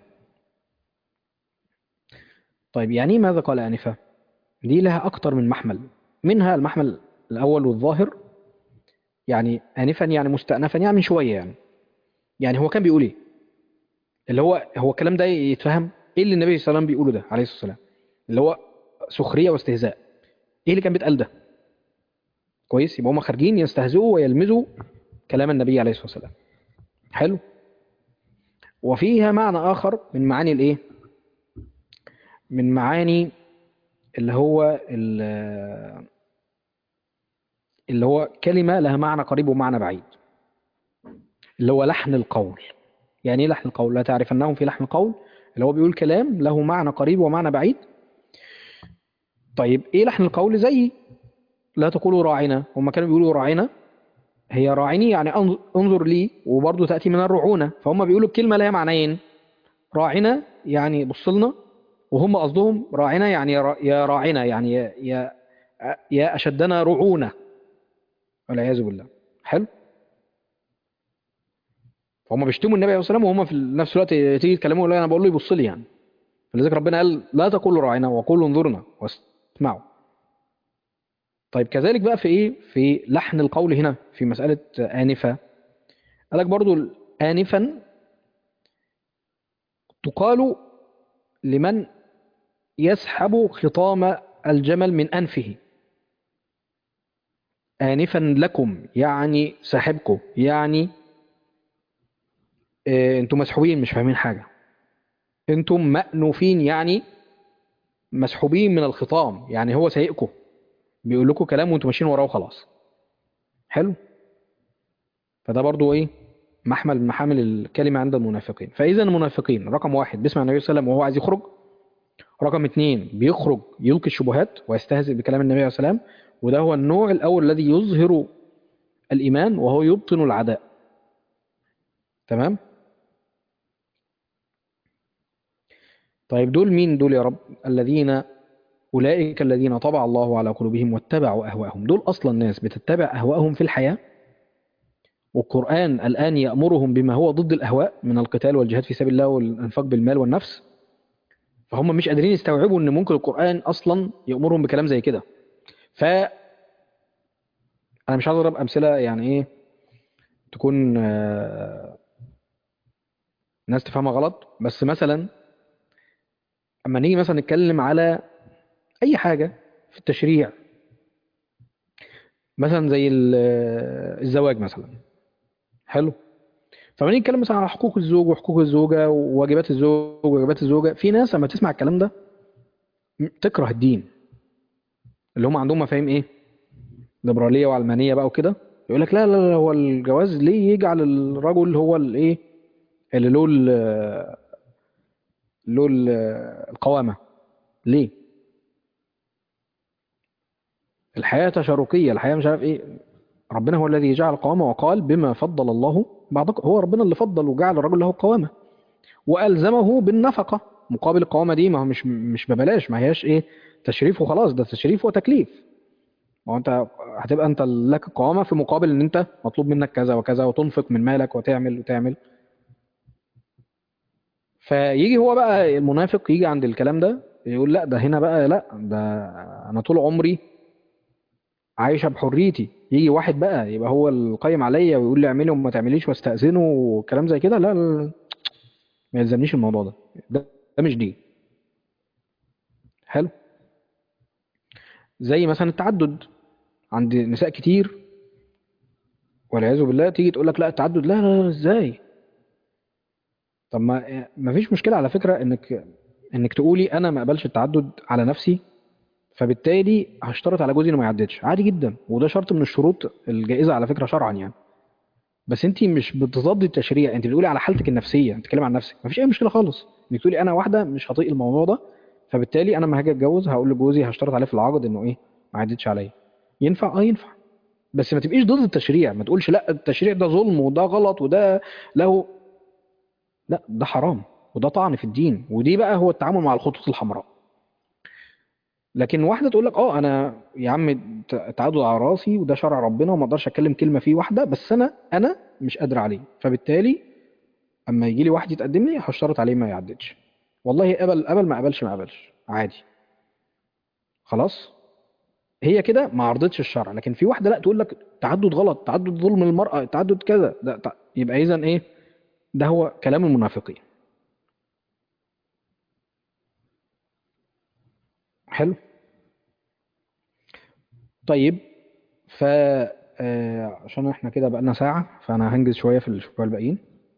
طيب يعني إيه ماذا قال آنفا دي لها أكتر من محمل منها المحمل الأول والظاهر يعني آنفا يعني مستأنفا يعني من شوية يعني يعني هو كان بيقول إيه اللي هو هو الكلام ده يتفهم إيه اللي النبي صلى الله عليه وسلم بيقوله ده عليه الصلاة والسلام اللي هو سخرية واستهزاء إيه اللي كان بيتقال ده كويس يبقى هم خارجين يستهزئوا ويلمزوا كلام النبي عليه الصلاة والسلام حلو وفيها معنى آخر من معاني الإيه من معاني اللي هو ال- اللي هو كلمة لها معنى قريب ومعنى بعيد اللي هو لحن القول يعني ايه لحن القول لا تعرف انهم في لحن القول اللي هو بيقول كلام له معنى قريب ومعنى بعيد طيب ايه لحن القول زي لا تقولوا راعنا هم كانوا بيقولوا راعنا هي راعيني يعني انظ- انظر لي وبرضه تأتي من الرعونة فهم بيقولوا الكلمة لها معنيين راعنا يعني بص لنا وهم قصدهم راعنا يعني يا را- يا راعنا يعني يا يا, يا أشدنا رعونة والعياذ بالله حلو فهم بيشتموا النبي عليه الصلاة والسلام وهم في نفس الوقت تيجي تكلموا يقول انا بقول له يبص لي يعني فلذلك ربنا قال لا تقولوا راعنا وقولوا انظرنا واسمعوا طيب كذلك بقى في ايه في لحن القول هنا في مسألة آنفة قال لك برضو آنفا تقال لمن يسحب خطام الجمل من أنفه آنفا لكم يعني ساحبكم يعني آه، انتم مسحوبين مش فاهمين حاجة انتم مأنوفين يعني مسحوبين من الخطام يعني هو سايقكم بيقول لكم كلام وانتم ماشيين وراه وخلاص حلو فده برضو ايه محمل من محامل الكلمة عند المنافقين فإذا المنافقين رقم واحد بيسمع النبي صلى الله عليه وسلم وهو عايز يخرج رقم اثنين بيخرج يلقي الشبهات ويستهزئ بكلام النبي عليه الصلاة والسلام وده هو النوع الأول الذي يظهر الإيمان وهو يبطن العداء تمام طيب دول مين دول يا رب الذين أولئك الذين طبع الله على قلوبهم واتبعوا أهواءهم دول أصلا ناس بتتبع أهواءهم في الحياة والقرآن الآن يأمرهم بما هو ضد الأهواء من القتال والجهاد في سبيل الله والإنفاق بالمال والنفس فهم مش قادرين يستوعبوا ان ممكن القرآن اصلا يأمرهم بكلام زي كده ف انا مش عايز اضرب امثله يعني ايه تكون آه، ناس تفهمها غلط بس مثلا اما نيجي مثلا نتكلم على اي حاجه في التشريع مثلا زي ال- آه، الزواج مثلا حلو فلما نيجي نتكلم مثلا على حقوق الزوج وحقوق الزوجه وواجبات الزوج وواجبات الزوجه في ناس لما تسمع الكلام ده م- تكره الدين اللي هم عندهم مفاهيم ايه ليبراليه وعلمانيه بقى وكده يقول لك لا لا لا هو الجواز ليه يجعل الرجل هو الايه اللي له ال- له ال- القوامة ليه الحياة تشاركية الحياة مش عارف ايه ربنا هو الذي جعل القوامة وقال بما فضل الله بعضكم هو ربنا اللي فضل وجعل الرجل له قوامة وألزمه بالنفقة مقابل القوامة دي ما هو مش مش ببلاش ما هياش ايه تشريف وخلاص ده تشريف وتكليف ما هو انت هتبقى انت لك قوامة في مقابل ان انت مطلوب منك كذا وكذا وتنفق من مالك وتعمل وتعمل فيجي هو بقى المنافق يجي عند الكلام ده يقول لا ده هنا بقى لا ده انا طول عمري عايشه بحريتي يجي واحد بقى يبقى هو القايم عليا ويقول لي اعملي وما تعمليش واستأذنه وكلام زي كده لا, لا, لا ما يلزمنيش الموضوع ده ده, ده مش دين حلو زي مثلا التعدد عند نساء كتير والعياذ بالله تيجي تقول لك لا التعدد لا لا, لا ازاي طب ما ما فيش مشكله على فكره انك انك تقولي انا ما اقبلش التعدد على نفسي فبالتالي هشترط على جوزي انه ما يعددش عادي جدا وده شرط من الشروط الجائزه على فكره شرعا يعني بس انت مش بتضادي التشريع انت بتقولي على حالتك النفسيه بتتكلم عن نفسك مفيش اي مشكله خالص انك تقولي انا واحده مش هطيق الموضوع ده فبالتالي انا لما هاجي اتجوز هقول لجوزي هشترط عليه في العقد انه ايه ما يعددش عليا ينفع اه ينفع بس ما تبقيش ضد التشريع ما تقولش لا التشريع ده ظلم وده غلط وده له لا ده حرام وده طعن في الدين ودي بقى هو التعامل مع الخطوط الحمراء لكن واحده تقول لك اه انا يا عم تعدد على راسي وده شرع ربنا وما اقدرش اتكلم كلمه فيه واحده بس انا انا مش قادر عليه فبالتالي اما يجي لي واحد يتقدم لي هشترط عليه ما يعددش والله قبل قبل ما قبلش ما قبلش عادي خلاص هي كده ما عرضتش الشرع لكن في واحده لا تقول لك تعدد غلط تعدد ظلم المراه تعدد كذا ده تع- يبقى اذا ايه ده هو كلام المنافقين حلو طيب ف آه، عشان احنا كده بقالنا ساعة فانا هنجز شوية في الشباب الباقيين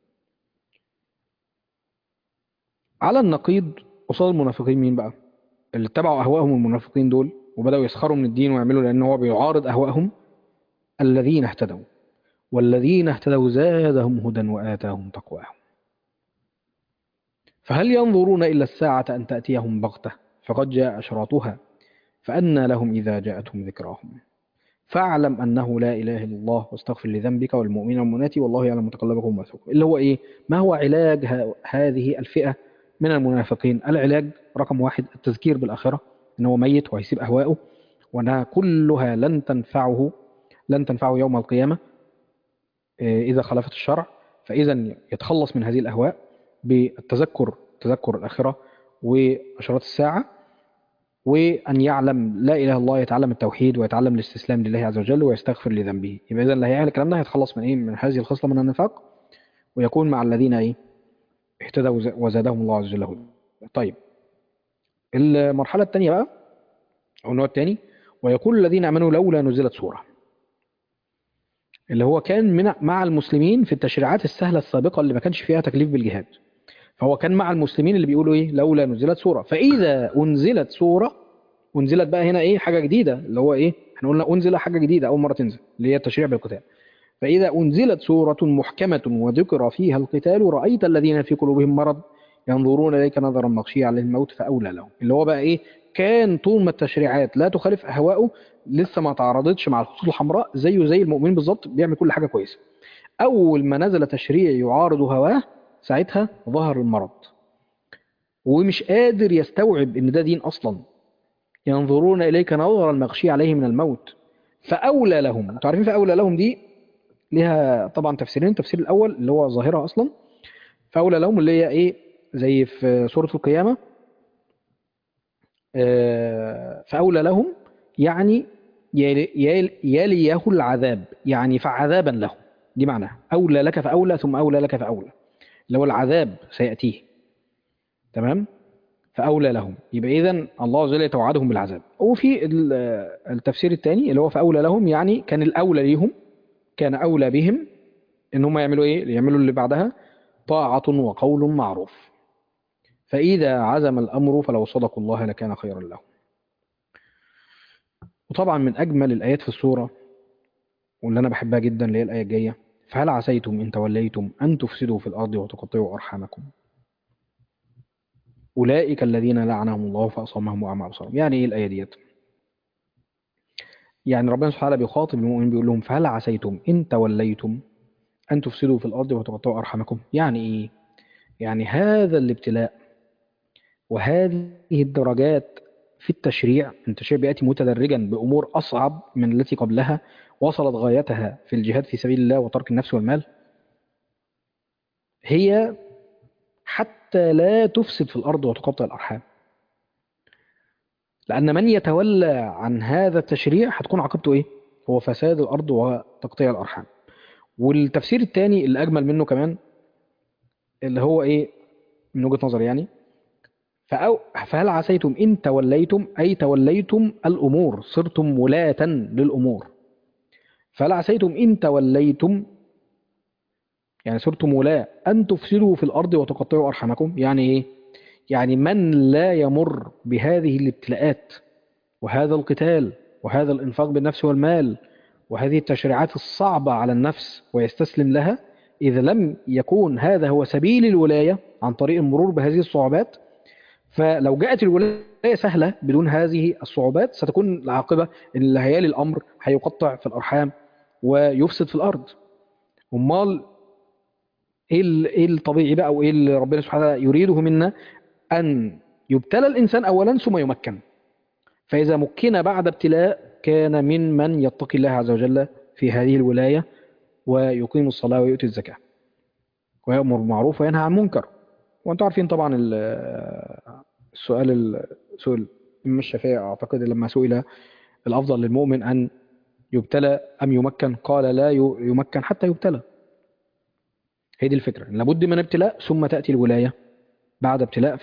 على النقيض قصاد المنافقين مين بقى اللي اتبعوا اهواءهم المنافقين دول وبدأوا يسخروا من الدين ويعملوا لان هو بيعارض اهواءهم الذين اهتدوا والذين اهتدوا زادهم هدى وآتاهم تقواهم فهل ينظرون إلا الساعة أن تأتيهم بغتة فقد جاء أشراطها فأنى لهم إذا جاءتهم ذكراهم فاعلم أنه لا إله إلا الله واستغفر لذنبك والمؤمن والمؤمنات والله يعلم متقلبكم ومثواكم اللي هو إيه ما هو علاج ه- هذه الفئة من المنافقين العلاج رقم واحد التذكير بالآخرة إن هو ميت وهيسيب أهواءه وأنها كلها لن تنفعه لن تنفعه يوم القيامة آه، إذا خالفت الشرع فإذا يتخلص من هذه الأهواء بالتذكر تذكر الآخرة وأشراط الساعة وأن يعلم لا إله إلا الله يتعلم التوحيد ويتعلم الاستسلام لله عز وجل ويستغفر لذنبه يبقى إذا اللي هيعمل الكلام ده هيتخلص من إيه من هذه الخصلة من النفاق ويكون مع الذين إيه اهتدوا وز- وزادهم الله عز وجل هدى طيب المرحلة الثانية بقى أو النوع الثاني ويقول الذين آمنوا لولا نزلت سورة اللي هو كان من مع المسلمين في التشريعات السهلة السابقة اللي ما كانش فيها تكليف بالجهاد فهو كان مع المسلمين اللي بيقولوا ايه لولا نزلت سورة فإذا أنزلت سورة أنزلت بقى هنا ايه حاجة جديدة اللي هو ايه احنا قلنا أنزل حاجة جديدة أول مرة تنزل اللي هي التشريع بالقتال فإذا أنزلت سورة محكمة وذكر فيها القتال رأيت الذين في قلوبهم مرض ينظرون إليك نظرا مغشيا على الموت فأولى لهم اللي هو بقى ايه كان طول ما التشريعات لا تخالف أهواءه لسه ما تعارضتش مع الخطوط الحمراء زيه زي المؤمنين بالظبط بيعمل كل حاجة كويسة أول ما نزل تشريع يعارض هواه ساعتها ظهر المرض ومش قادر يستوعب ان ده دين اصلا ينظرون اليك نظر المغشي عليه من الموت فاولى لهم انتوا عارفين فاولى لهم دي ليها طبعا تفسيرين التفسير الاول اللي هو ظاهرها اصلا فاولى لهم اللي هي ايه زي في سوره القيامه آه، فاولى لهم يعني يلي- يلي- يليه العذاب يعني فعذابا لهم دي معناها اولى لك فاولى ثم اولى لك فاولى اللي هو العذاب سيأتيه تمام فأولى لهم يبقى إذا الله عز وجل يتوعدهم بالعذاب وفي ال- التفسير الثاني اللي هو فأولى لهم يعني كان الأولى ليهم كان أولى بهم إن هم يعملوا إيه يعملوا اللي بعدها طاعة وقول معروف فإذا عزم الأمر فلو صدقوا الله لكان خيرا لهم وطبعا من أجمل الآيات في السورة واللي أنا بحبها جدا اللي هي الآية الجاية فهل عسيتم إن توليتم أن تفسدوا في الأرض وتقطعوا أرحامكم أولئك الذين لعنهم الله فأصمهم وأعمى أبصارهم يعني إيه الآية ديت يعني ربنا سبحانه وتعالى بيخاطب المؤمنين بيقول لهم فهل عسيتم إن توليتم أن تفسدوا في الأرض وتقطعوا أرحامكم يعني إيه يعني هذا الابتلاء وهذه الدرجات في التشريع التشريع بيأتي متدرجا بأمور أصعب من التي قبلها وصلت غايتها في الجهاد في سبيل الله وترك النفس والمال هي حتى لا تفسد في الأرض وتقطع الأرحام لأن من يتولى عن هذا التشريع هتكون عاقبته إيه؟ هو فساد الأرض وتقطيع الأرحام والتفسير الثاني اللي أجمل منه كمان اللي هو إيه من وجهة نظري يعني فأو فهل عسيتم إن توليتم أي توليتم الأمور صرتم ولاة للأمور فهل عسيتم إن توليتم يعني صرتم ولاة أن تفسدوا في الأرض وتقطعوا أرحامكم يعني إيه؟ يعني من لا يمر بهذه الابتلاءات وهذا القتال وهذا الإنفاق بالنفس والمال وهذه التشريعات الصعبة على النفس ويستسلم لها إذا لم يكون هذا هو سبيل الولاية عن طريق المرور بهذه الصعوبات فلو جاءت الولاية سهلة بدون هذه الصعوبات ستكون العاقبة إن اللي هيالي الأمر هيقطع في الأرحام ويفسد في الأرض أمال إيه ال- إيه الطبيعي بقى وإيه اللي ربنا سبحانه وتعالى يريده منا أن يبتلى الإنسان أولا ثم يمكن فإذا مكن بعد ابتلاء كان من من يتقي الله عز وجل في هذه الولاية ويقيم الصلاة ويؤتي الزكاة ويأمر بالمعروف وينهى عن المنكر وانتم عارفين طبعا ال- السؤال ال- سؤال الإمام الشافعي أعتقد لما سئل الأفضل للمؤمن أن يبتلى أم يمكن قال لا ي- يمكن حتى يبتلى هي دي الفكرة لابد من ابتلاء ثم تأتي الولاية بعد ابتلاء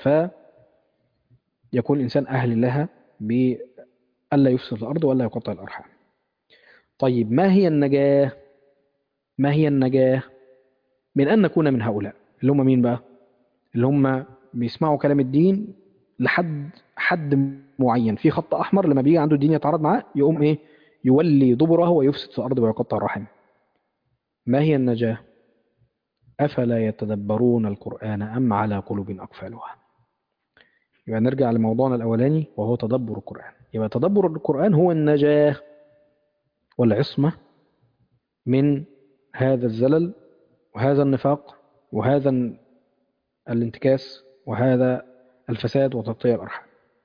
فيكون الإنسان أهل لها بألا يفسد الأرض ولا يقطع الأرحام طيب ما هي النجاة ما هي النجاة من أن نكون من هؤلاء اللي هم مين بقى اللي هم بيسمعوا كلام الدين لحد حد معين في خط أحمر لما بيجي عنده الدين يتعارض معاه يقوم إيه يولي دبره ويفسد في الأرض ويقطع الرحم ما هي النجاة أفلا يتدبرون القرآن أم على قلوب أقفالها يبقى نرجع لموضوعنا الأولاني وهو تدبر القرآن يبقى تدبر القرآن هو النجاة والعصمة من هذا الزلل وهذا النفاق وهذا ال- الانتكاس وهذا الفساد وتقطيع الأرحام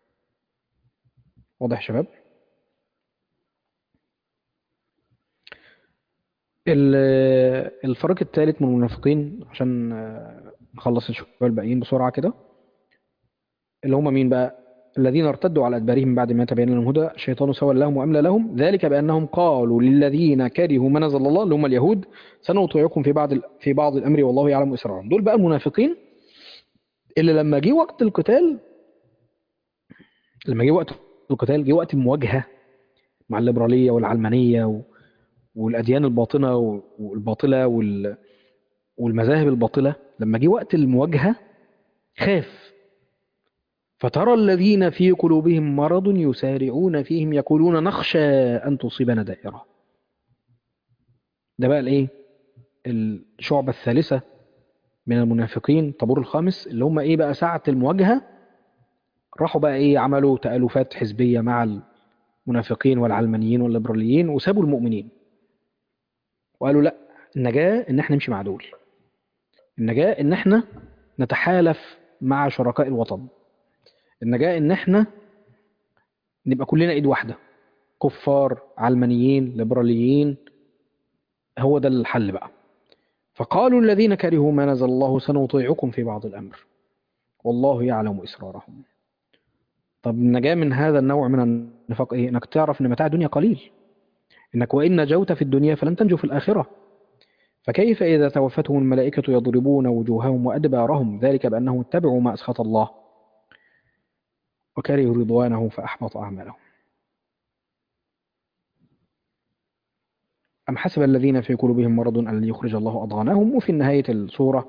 واضح يا شباب ال- الفريق الثالث من المنافقين عشان آه، نخلص الشباب الباقيين بسرعة كده اللي هم مين بقى الذين ارتدوا على أدبارهم بعد ما تبين لهم الهدى الشيطان سول لهم وأملى لهم ذلك بأنهم قالوا للذين كرهوا ما نزل الله اللي هم اليهود سنطيعكم في بعض ال- في بعض الأمر والله يعلم إسرارهم دول بقى المنافقين اللي لما جه وقت القتال لما جه وقت القتال جه وقت المواجهة مع الليبرالية والعلمانية و- والأديان الباطنة و- والباطلة وال- والمذاهب الباطلة لما جه وقت المواجهة خاف فترى الذين في قلوبهم مرض يسارعون فيهم يقولون نخشى أن تصيبنا دائرة ده بقى الايه الشعبة الثالثة من المنافقين طابور الخامس اللي هم ايه بقى ساعة المواجهة راحوا بقى ايه عملوا تألفات حزبية مع المنافقين والعلمانيين والليبراليين وسابوا المؤمنين وقالوا لا النجاة ان احنا نمشي مع دول النجاة ان احنا نتحالف مع شركاء الوطن النجاة ان احنا نبقى كلنا ايد واحدة كفار علمانيين ليبراليين هو ده الحل بقى فقالوا الذين كرهوا ما نزل الله سنطيعكم في بعض الأمر والله يعلم إسرارهم طب النجاة من هذا النوع من النفاق إيه؟ إنك تعرف أن متاع الدنيا قليل إنك وإن نجوت في الدنيا فلن تنجو في الآخرة فكيف إذا توفتهم الملائكة يضربون وجوههم وأدبارهم ذلك بأنهم اتبعوا ما أسخط الله وكرهوا رضوانه فأحبط أعمالهم أم حسب الذين في قلوبهم مرض أن يخرج الله أضغانهم وفي نهاية السورة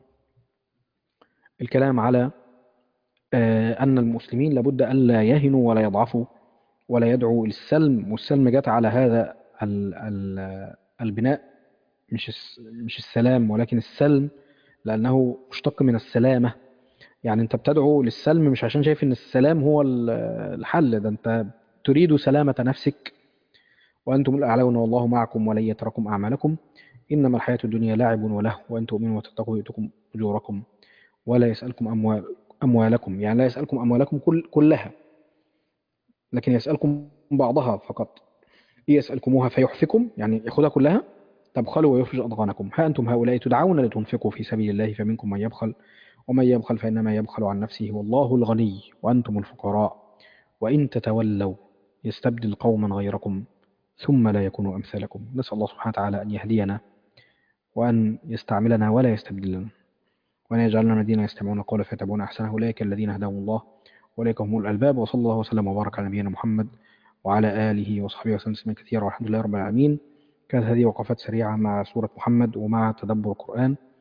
الكلام على آه، أن المسلمين لابد أن لا يهنوا ولا يضعفوا ولا يدعوا إلى السلم والسلم جت على هذا ال- ال- البناء مش الس- مش السلام ولكن السلم لأنه مشتق من السلامة يعني أنت بتدعو للسلم مش عشان شايف إن السلام هو ال- الحل ده أنت تريد سلامة نفسك وأنتم الأعلون والله معكم ولن يتركم أعمالكم إنما الحياة الدنيا لعب ولهو وأن تؤمنوا وتتقوا يؤتكم أجوركم ولا يسألكم أموال أموالكم يعني لا يسألكم أموالكم كل كلها لكن يسألكم بعضها فقط إن يسألكموها فيحفكم يعني يأخذها كلها تبخلوا ويفرج أضغانكم ها أنتم هؤلاء تدعون لتنفقوا في سبيل الله فمنكم من يبخل ومن يبخل فإنما يبخل عن نفسه والله الغني وأنتم الفقراء وإن تتولوا يستبدل قوما غيركم ثم لا يكونوا أمثالكم نسأل الله سبحانه وتعالى أن يهدينا وأن يستعملنا ولا يستبدلنا وأن يجعلنا من الذين يستمعون القول فيتبعون أحسنه أولئك الذين هداهم الله أولئك هم الألباب وصلى الله وسلم وبارك على نبينا محمد وعلى آله وصحبه وسلم تسليما كثيرا والحمد لله رب العالمين كانت هذه وقفات سريعة مع سورة محمد ومع تدبر القرآن